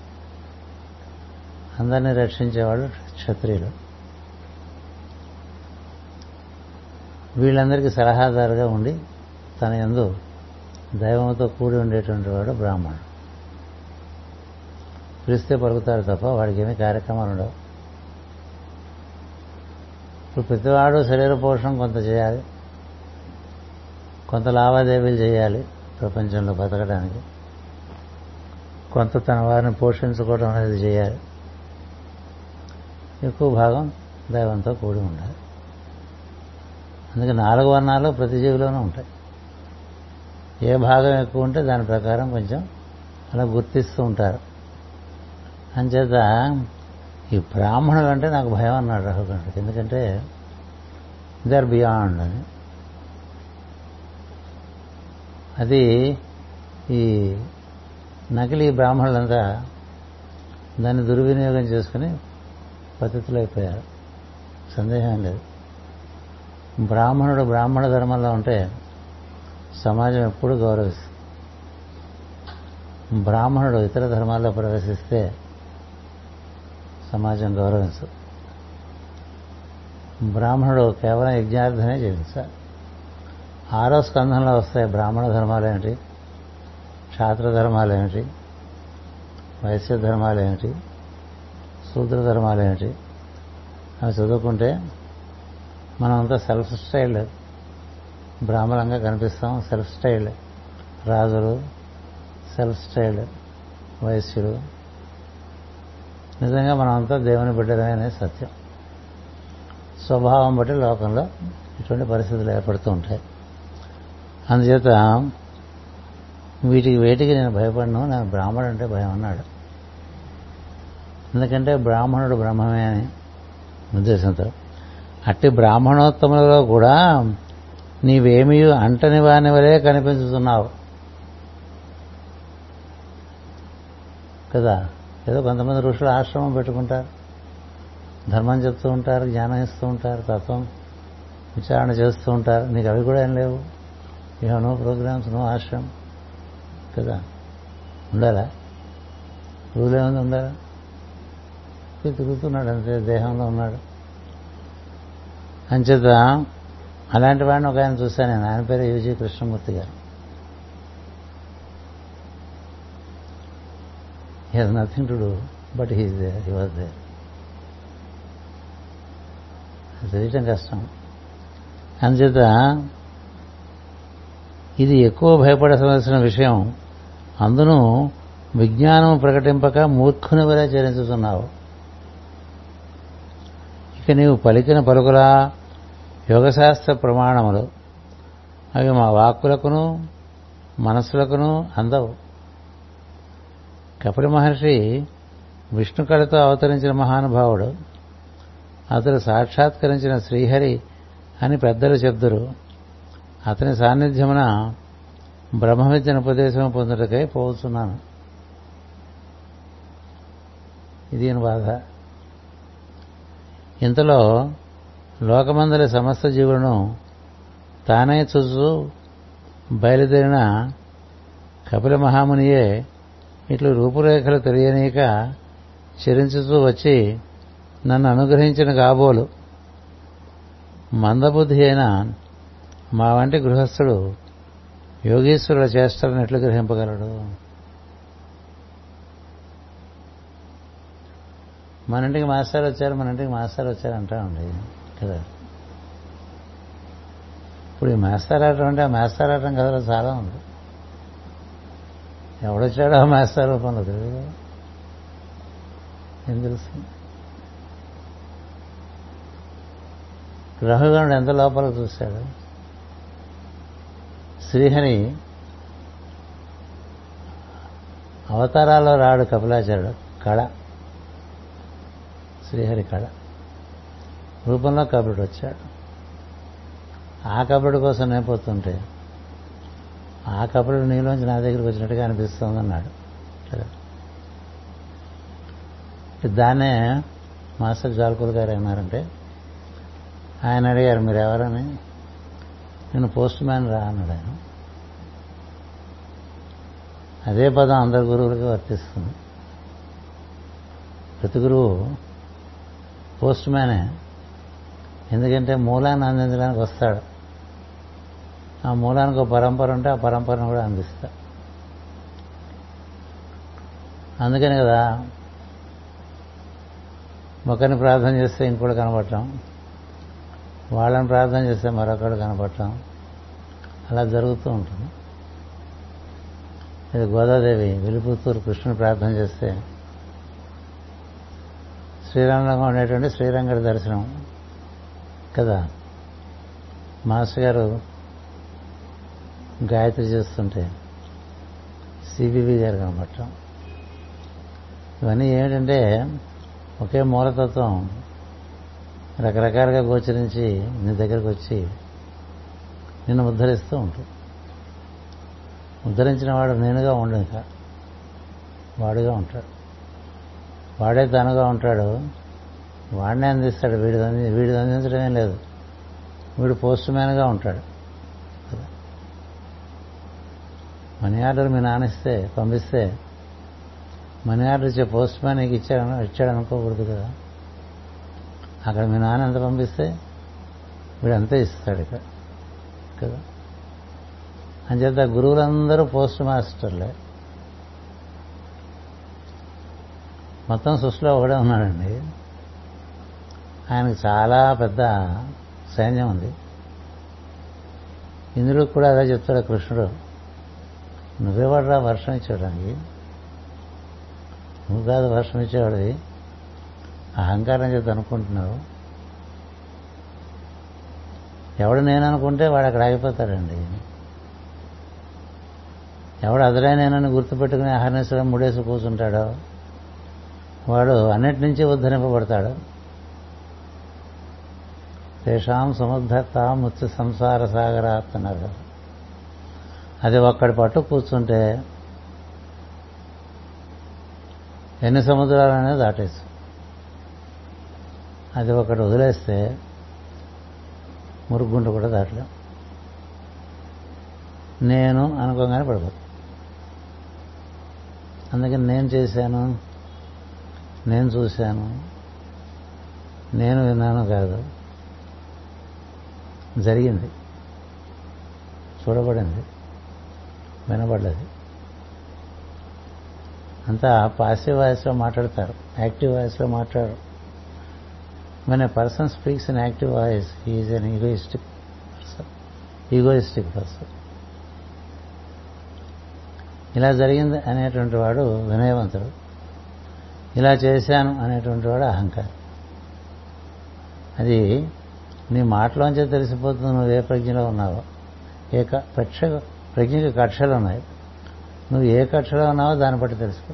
అందరినీ రక్షించేవాడు క్షత్రియులు వీళ్ళందరికీ సలహాదారుగా ఉండి తన ఎందు దైవంతో కూడి ఉండేటువంటి వాడు బ్రాహ్మణుడు పిలిస్తే పలుకుతాడు తప్ప వాడికి ఏమీ కార్యక్రమాలు ఉండవు ఇప్పుడు ప్రతివాడు శరీర పోషణ కొంత చేయాలి కొంత లావాదేవీలు చేయాలి ప్రపంచంలో బతకడానికి కొంత తన వారిని పోషించుకోవడం అనేది చేయాలి ఎక్కువ భాగం దైవంతో కూడి ఉండాలి అందుకే నాలుగు వర్ణాలు ప్రతి జీవిలోనూ ఉంటాయి ఏ భాగం ఎక్కువ ఉంటే దాని ప్రకారం కొంచెం అలా గుర్తిస్తూ ఉంటారు అంచేత ఈ బ్రాహ్మణులు అంటే నాకు భయం అన్నాడు రాహుల్ ఎందుకంటే దే ఆర్ బియాండ్ అని అది ఈ నకిలీ బ్రాహ్మణులంతా దాన్ని దుర్వినియోగం చేసుకుని పద్ధతులు అయిపోయారు సందేహం లేదు బ్రాహ్మణుడు బ్రాహ్మణ ధర్మంలో ఉంటే సమాజం ఎప్పుడు గౌరవిస్తుంది బ్రాహ్మణుడు ఇతర ధర్మాల్లో ప్రవేశిస్తే సమాజం గౌరవించదు బ్రాహ్మణుడు కేవలం యజ్ఞార్థనే జీవించాలి ఆరో స్కంధంలో వస్తాయి బ్రాహ్మణ ధర్మాలు ఏమిటి క్షాత్ర ధర్మాలు ఏమిటి వైశ్య ధర్మాలు ఏమిటి శూద్ర ధర్మాలు ఏమిటి అవి చదువుకుంటే మనమంతా సెల్ఫ్ స్టైల్డ్ బ్రాహ్మణంగా కనిపిస్తాం సెల్ఫ్ స్టైల్డ్ రాజులు సెల్ఫ్ స్టైల్డ్ వైశ్యులు నిజంగా మనమంతా దేవుని బిడ్డలమే అనేది సత్యం స్వభావం బట్టి లోకంలో ఇటువంటి పరిస్థితులు ఏర్పడుతూ ఉంటాయి అందుచేత వీటికి వేటికి నేను భయపడను నాకు బ్రాహ్మణుడు అంటే భయం అన్నాడు ఎందుకంటే బ్రాహ్మణుడు బ్రహ్మమే అని ఉద్దేశంతో అట్టి బ్రాహ్మణోత్తములలో కూడా నీవేమీ అంటని వాని వలే కనిపించుతున్నావు కదా ఏదో కొంతమంది ఋషులు ఆశ్రమం పెట్టుకుంటారు ధర్మం చెప్తూ ఉంటారు జ్ఞానం ఇస్తూ ఉంటారు తత్వం విచారణ చేస్తూ ఉంటారు నీకు అవి కూడా ఏం లేవు యూ నో ప్రోగ్రామ్స్ నో ఆశ్రమం కదా ఉండాలా రూల్ ఏముంది ఉండాలా తిరుగుతున్నాడు అంతే దేహంలో ఉన్నాడు అంచేత అలాంటి వాడిని ఒక ఆయన చూశాను నేను ఆయన పేరు యూజీ కృష్ణమూర్తి గారు he has nothing to do but he's there he was there తెలియటం కష్టం అందుచేత ఇది ఎక్కువ భయపడవలసిన విషయం అందును విజ్ఞానం ప్రకటింపక మూర్ఖుని వలె చరించుతున్నావు ఇక నీవు పలికిన పలుకులా యోగశాస్త్ర ప్రమాణములు అవి మా వాక్కులకును మనస్సులకును అందవు కపిల మహర్షి విష్ణు కళతో అవతరించిన మహానుభావుడు అతడు సాక్షాత్కరించిన శ్రీహరి అని పెద్దలు చెప్దురు అతని సాన్నిధ్యమున బ్రహ్మ విద్యను ఉపదేశం పొందుటకై పోతున్నాను ఇది బాధ ఇంతలో లోకమందలి సమస్త జీవులను తానే చూసు బయలుదేరిన కపిల మహామునియే ఇట్లు రూపురేఖలు తెలియనీక చరించుతూ వచ్చి నన్ను అనుగ్రహించిన కాబోలు మందబుద్ధి అయిన మా వంటి గృహస్థుడు యోగీశ్వరుల చేష్టలను ఎట్లు గ్రహింపగలడు మన ఇంటికి మాస్టర్ వచ్చారు మన ఇంటికి మాస్టర్ వచ్చారు అంటా ఉండి కదా ఇప్పుడు ఈ మాస్టర్ ఆటం అంటే ఆ మాస్టర్ ఆటం కథలో చాలా ఉంది ఎవడొచ్చాడో ఆ మాస్టర్ రూపంలో తెలియదు ఏం తెలుస్తుంది రఘుగణుడు ఎంత లోపల చూశాడు శ్రీహరి అవతారాల్లో రాడు కపిలాచార్యుడు కళ శ్రీహరి కళ రూపంలో కబుడు వచ్చాడు ఆ కబుడు కోసం నేను పోతుంటే ఆ కబుడు నీలోంచి నా దగ్గరికి వచ్చినట్టుగా అనిపిస్తుందన్నాడు దాన్నే మాస్టర్ జాల్కుల్ గారు ఏమన్నారంటే ఆయన అడిగారు మీరు ఎవరని నేను పోస్ట్ మ్యాన్ రా అన్నాడు ఆయన అదే పదం అందరి గురువులకి వర్తిస్తుంది ప్రతి గురువు పోస్ట్ మ్యానే ఎందుకంటే మూలాన్ని అందించడానికి వస్తాడు ఆ మూలానికి ఒక పరంపర ఉంటే ఆ పరంపరను కూడా అందిస్తా అందుకని కదా ఒకరిని ప్రార్థన చేస్తే ఇంకోటి కనపడటం వాళ్ళని ప్రార్థన చేస్తే మరొకడు కనపడటం అలా జరుగుతూ ఉంటుంది ఇది గోదాదేవి వెలుపుతూరు కృష్ణుని ప్రార్థన చేస్తే శ్రీరంగంగా ఉండేటువంటి శ్రీరంగడి దర్శనం కదా మాస్టర్ గారు గాయత్రి చేస్తుంటే సిబిబి గారు కనబడటం ఇవన్నీ ఏమిటంటే ఒకే మూలతత్వం రకరకాలుగా గోచరించి నీ దగ్గరకు వచ్చి నిన్ను ఉద్ధరిస్తూ ఉంటుంది ఉద్ధరించిన వాడు నేనుగా ఉండు ఇంకా వాడుగా ఉంటాడు వాడే తనుగా ఉంటాడు వాడినే అందిస్తాడు వీడి అంది వీడిది అందించడమే లేదు వీడు పోస్ట్ మ్యాన్గా ఉంటాడు మనీ ఆర్డర్ మీ నానిస్తే పంపిస్తే మనీ ఆర్డర్ ఇచ్చే పోస్ట్ మ్యాన్ నీకు ఇచ్చాడు ఇచ్చాడు అనుకోకూడదు కదా అక్కడ మీ నాన్న ఎంత పంపిస్తే వీడు అంతే ఇస్తాడు ఇక్కడ కదా అంచేత గురువులందరూ పోస్ట్ మాస్టర్లే మొత్తం సృష్టిలో ఒకడే ఉన్నాడండి ఆయనకు చాలా పెద్ద సైన్యం ఉంది ఇందులో కూడా అదే చెప్తాడు కృష్ణుడు నువ్వేవాడరా వర్షం ఇచ్చేవాడానికి నువ్వు కాదు వర్షం ఇచ్చేవాడివి అహంకారం చేత అనుకుంటున్నావు ఎవడు నేను అనుకుంటే వాడు అక్కడ ఆగిపోతాడండి ఎవడు అదలే నేనని గుర్తుపెట్టుకుని అహర్నిశలం ముడేసి కూర్చుంటాడో వాడు అన్నిటి నుంచి ఉద్ధరింపబడతాడు తేషాం సముద్ధత ముత్య సంసార సాగరాత్ అన్నారు అది ఒక్కడి పట్టు కూర్చుంటే ఎన్ని సముద్రాలు అనేది దాటేసు అది ఒకటి వదిలేస్తే మురుగుంట కూడా దాటలేం నేను అనుకోగానే పడిపోతాను అందుకని నేను చేశాను నేను చూశాను నేను విన్నాను కాదు జరిగింది చూడబడింది వినబడ్డది అంతా పాసివ్ వాయిస్లో మాట్లాడతారు యాక్టివ్ వాయిస్లో మాట్లాడరు when a person speaks in active voice, he is an egoistic person. Egoistic person. ఇలా జరిగింది అనేటువంటి వాడు వినయవంతుడు ఇలా చేశాను అనేటువంటి వాడు అహంకారం అది నీ మాటలోంచే తెలిసిపోతుంది నువ్వు ఏ ప్రజ్ఞలో ఉన్నావో ఏ ప్రక్ష ప్రజ్ఞకి కక్షలు ఉన్నాయి నువ్వు ఏ కక్షలో ఉన్నావో దాన్ని బట్టి తెలుసుకో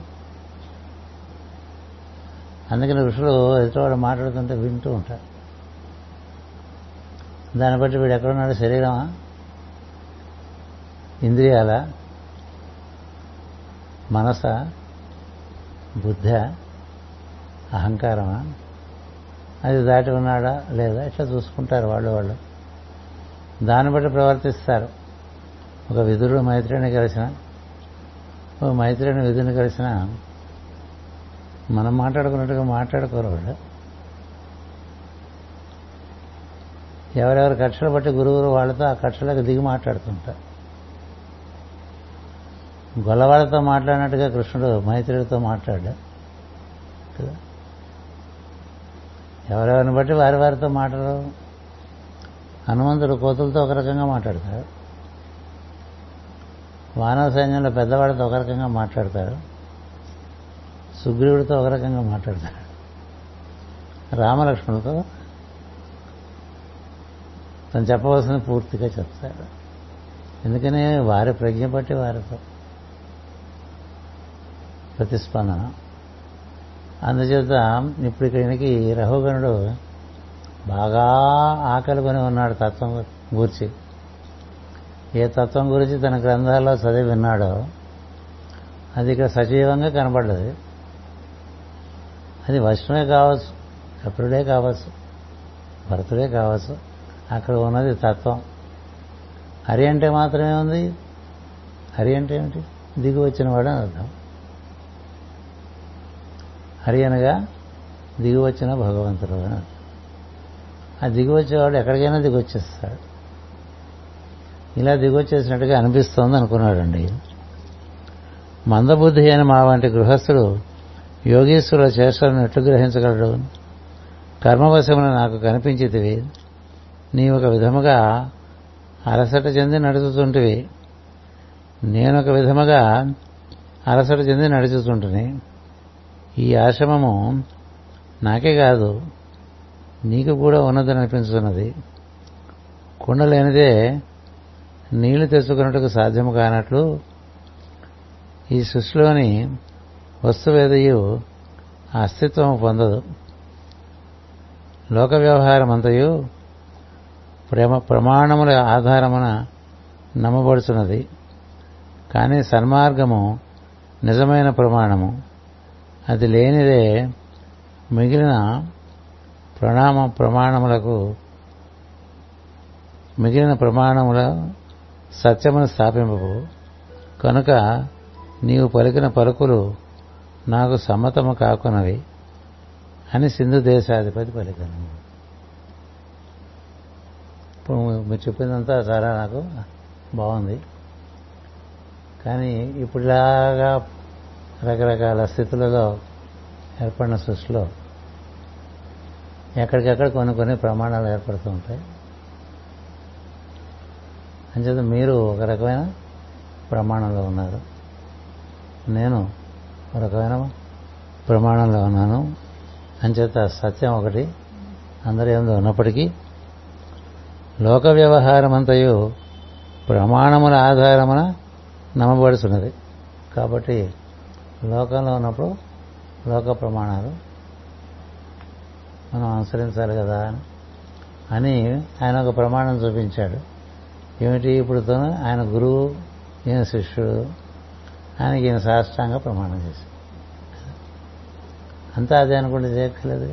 అందుకని ఋషులు ఎదుటివాడు మాట్లాడుతుంటే వింటూ ఉంటారు దాన్ని బట్టి వీడు ఎక్కడున్నాడు శరీరమా ఇంద్రియాల మనస బుద్ధ అహంకారమా అది దాటి ఉన్నాడా లేదా ఇట్లా చూసుకుంటారు వాళ్ళు వాళ్ళు దాన్ని బట్టి ప్రవర్తిస్తారు ఒక విధుడు మైత్రిని కలిసిన ఒక మైత్రిని విధుని కలిసిన మనం మాట్లాడుకున్నట్టుగా మాట్లాడుకోరు వాళ్ళు ఎవరెవరి కక్షలు బట్టి గురువులు వాళ్ళతో ఆ కక్షలకు దిగి మాట్లాడుతుంటారు గొల్లవాళ్ళతో మాట్లాడినట్టుగా కృష్ణుడు మైత్రుడితో మాట్లాడా కదా ఎవరెవరిని బట్టి వారి వారితో మాట్లాడరు హనుమంతుడు కోతులతో ఒక రకంగా మాట్లాడతాడు వానవ సైన్యంలో పెద్దవాడితో ఒక రకంగా మాట్లాడతాడు సుగ్రీవుడితో ఒక రకంగా మాట్లాడతాడు రామలక్ష్మణులతో తను చెప్పవలసిన పూర్తిగా చెప్తాడు ఎందుకని వారి ప్రజ్ఞ బట్టి వారితో ప్రతిస్పందన అందుచేత ఇప్పుడు ఇక్కడికి రఘుగణుడు బాగా ఆకలి కొని ఉన్నాడు తత్వం గురించి ఏ తత్వం గురించి తన గ్రంథాల్లో చదివి విన్నాడో అది ఇక్కడ సజీవంగా కనబడ్డది అది వైష్ణవే కావచ్చు కపిలుడే కావచ్చు భరతుడే కావచ్చు అక్కడ ఉన్నది తత్వం హరి అంటే మాత్రమే ఉంది హరి అంటే ఏమిటి దిగి వచ్చిన వాడు అని అర్థం హరి అనగా దిగి వచ్చిన భగవంతుడు అని అర్థం ఆ దిగి వచ్చేవాడు ఎక్కడికైనా దిగి వచ్చేస్తాడు ఇలా దిగొచ్చేసినట్టుగా అనిపిస్తోంది అనుకున్నాడండి మందబుద్ధి అయిన మా వంటి గృహస్థుడు యోగీశ్వరుల చేష్టలను ఎట్లు గ్రహించగలడు కర్మవశమున నాకు కనిపించితివి నీ ఒక విధముగా అలసట చెంది నడుచుతుంటివి నేనొక విధముగా అలసట చెంది నడుచుతుంటుని ఈ ఆశ్రమము నాకే కాదు నీకు కూడా ఉన్నదని అనిపించుతున్నది కుండ లేనిదే నీళ్లు తెచ్చుకున్నట్టుకు సాధ్యము కానట్లు ఈ సృష్టిలోని వస్తువేదయు అస్తిత్వం పొందదు లోక వ్యవహారం అంతయు ప్రేమ ప్రమాణముల ఆధారమున నమ్మబడుచున్నది కానీ సన్మార్గము నిజమైన ప్రమాణము అది లేనిదే మిగిలిన ప్రణామ ప్రమాణములకు మిగిలిన ప్రమాణముల సత్యమును స్థాపింపవు కనుక నీవు పలికిన పలుకులు నాకు సమ్మతము కాకున్నవి అని సింధు దేశాధిపతి పలికను ఇప్పుడు మీరు చెప్పిందంతా చాలా నాకు బాగుంది కానీ ఇప్పుడులాగా రకరకాల స్థితులలో ఏర్పడిన సృష్టిలో ఎక్కడికెక్కడ కొన్ని కొన్ని ప్రమాణాలు ఏర్పడుతూ ఉంటాయి అంచేత మీరు ఒక రకమైన ప్రమాణంలో ఉన్నారు నేను ఒక రకమైన ప్రమాణంలో ఉన్నాను అంచేత సత్యం ఒకటి అందరి ఎందు ఉన్నప్పటికీ లోక వ్యవహారం అంతయు ప్రమాణముల ఆధారమున నమ్మబడుతున్నది కాబట్టి లోకంలో ఉన్నప్పుడు లోక ప్రమాణాలు మనం అనుసరించాలి కదా అని ఆయన ఒక ప్రమాణం చూపించాడు ఏమిటి ఇప్పుడు ఆయన గురువు ఈయన శిష్యుడు ఆయనకి ఈయన సాష్టాంగ ప్రమాణం చేశాడు అంతా అదే అనుకుంటే చేయక్కర్లేదు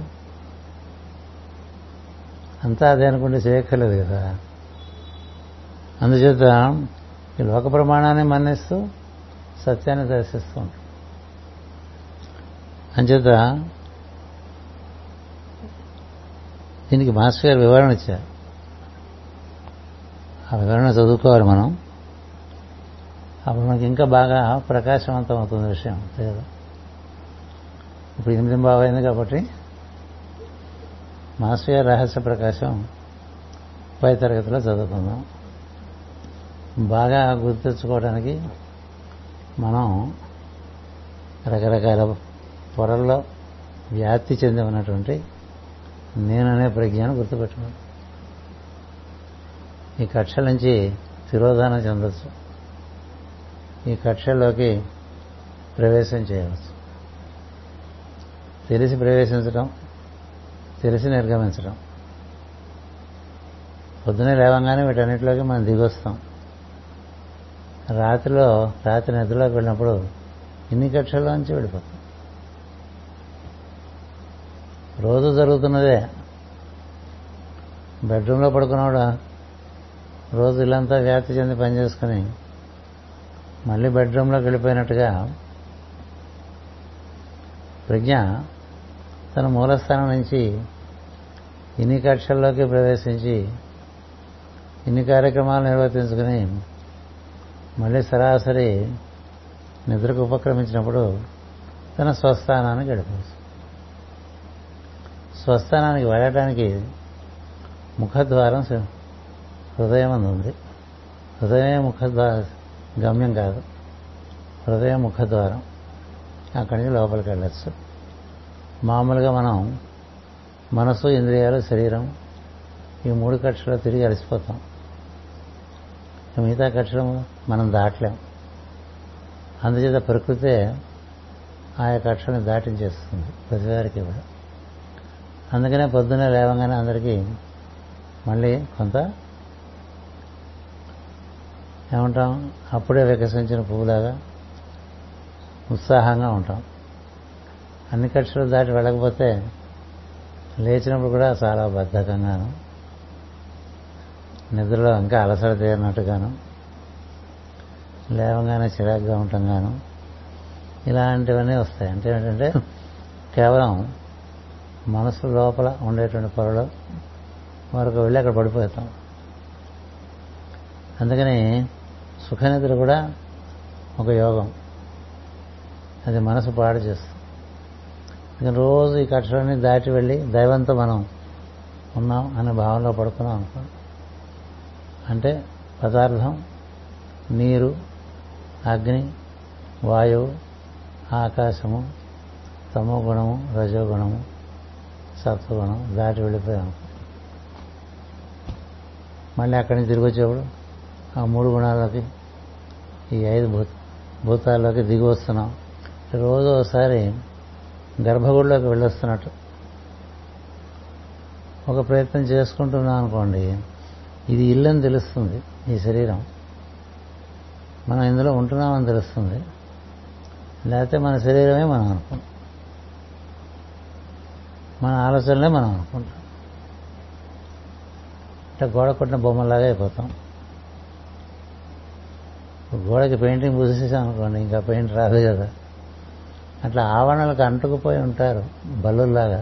అంతా అదే అనుకుంటే చేయక్కర్లేదు కదా అందుచేత ఈ లోక ప్రమాణాన్ని మన్నిస్తూ సత్యాన్ని దర్శిస్తూ ఉంటాం అంచేత దీనికి మాస్టర్ గారు వివరణ ఇచ్చారు ఆ వివరణ చదువుకోవాలి మనం అప్పుడు మనకి ఇంకా బాగా ప్రకాశవంతం అవుతుంది విషయం అంతే కదా ఇప్పుడు ఎనిమిది బాగైంది కాబట్టి మాస్టర్ గారి రహస్య ప్రకాశం పై తరగతిలో చదువుకుందాం బాగా గుర్తించుకోవడానికి మనం రకరకాల పొరల్లో వ్యాప్తి చెంది ఉన్నటువంటి నేననే ప్రజ్ఞను గుర్తుపెట్టుకోండి ఈ కక్షల నుంచి తిరోధానం చెందొచ్చు ఈ కక్షల్లోకి ప్రవేశం చేయవచ్చు తెలిసి ప్రవేశించడం తెలిసి నిర్గమించడం పొద్దునే లేవంగానే వీటన్నిటిలోకి మనం దిగొస్తాం రాత్రిలో రాత్రి నిద్రలోకి వెళ్ళినప్పుడు ఇన్ని కక్షల్లోంచి వెళ్ళిపోతాం రోజు జరుగుతున్నదే బెడ్రూమ్లో పడుకున్నాడు రోజు ఇల్లంతా వ్యాప్తి చెంది పనిచేసుకుని మళ్ళీ బెడ్రూమ్లోకి వెళ్ళిపోయినట్టుగా ప్రజ్ఞ తన మూలస్థానం నుంచి ఇన్ని కక్షల్లోకి ప్రవేశించి ఇన్ని కార్యక్రమాలు నిర్వర్తించుకుని మళ్ళీ సరాసరి నిద్రకు ఉపక్రమించినప్పుడు తన స్వస్థానానికి గడిపవచ్చు స్వస్థానానికి వెళ్ళటానికి ముఖద్వారం హృదయం అని ఉంది హృదయమే ముఖద్వార గమ్యం కాదు హృదయం ముఖద్వారం అక్కడి నుంచి లోపలికి వెళ్ళచ్చు మామూలుగా మనం మనసు ఇంద్రియాలు శరీరం ఈ మూడు కక్షలో తిరిగి అలసిపోతాం మిగతా కక్షలు మనం దాటలేం అందుచేత ప్రకృతే ఆయా కక్షలను దాటించేస్తుంది ప్రతివారికి కూడా అందుకనే పొద్దున్నే లేవగానే అందరికీ మళ్ళీ కొంత ఏమంటాం అప్పుడే వికసించిన పువ్వులాగా ఉత్సాహంగా ఉంటాం అన్ని కక్షలు దాటి వెళ్ళకపోతే లేచినప్పుడు కూడా చాలా బద్ధకంగాను నిద్రలో ఇంకా అలసట తీరినట్టుగాను లేవగానే చిరాగ్గా ఉంటాంగాను ఇలాంటివన్నీ వస్తాయి అంటే ఏంటంటే కేవలం మనసు లోపల ఉండేటువంటి పొరలో మరొక వెళ్ళి అక్కడ పడిపోతాం అందుకని సుఖనిద్ర కూడా ఒక యోగం అది మనసు పాడు చేస్తుంది ఇక రోజు ఈ కక్షలన్నీ దాటి వెళ్ళి దైవంతో మనం ఉన్నాం అనే భావనలో పడుకున్నాం అనుకో అంటే పదార్థం నీరు అగ్ని వాయువు ఆకాశము తమో గుణము రజోగుణము సత్వగుణం దాటి వెళ్ళిపోయాం మళ్ళీ అక్కడి నుంచి తిరిగి వచ్చేప్పుడు ఆ మూడు గుణాలకి ఈ ఐదు భూత భూతాల్లోకి దిగి వస్తున్నాం రోజు ఒకసారి గర్భగుడిలోకి వెళ్ళొస్తున్నట్టు ఒక ప్రయత్నం చేసుకుంటున్నాం అనుకోండి ఇది ఇల్లని తెలుస్తుంది ఈ శరీరం మనం ఇందులో ఉంటున్నామని తెలుస్తుంది లేకపోతే మన శరీరమే మనం అనుకుంటాం మన ఆలోచనలే మనం అనుకుంటాం అంటే గోడ కొట్టిన బొమ్మలాగా అయిపోతాం గోడకి పెయింటింగ్ పూసేసాం అనుకోండి ఇంకా పెయింట్ రాదు కదా అట్లా ఆవరణలకు అంటుకుపోయి ఉంటారు బల్లుల్లాగా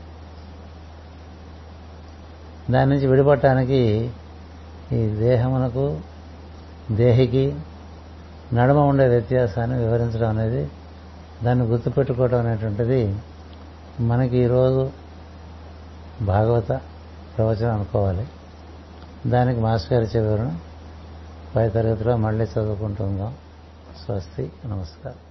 దాని నుంచి విడిపడటానికి ఈ దేహమునకు దేహికి నడుమ ఉండే వ్యత్యాసాన్ని వివరించడం అనేది దాన్ని గుర్తుపెట్టుకోవడం అనేటువంటిది మనకి ఈరోజు భాగవత ప్రవచనం అనుకోవాలి దానికి మాస్టర్ గారి వివరణ పై తరగతిలో మళ్ళీ చదువుకుంటుందాం స్వస్తి నమస్కారం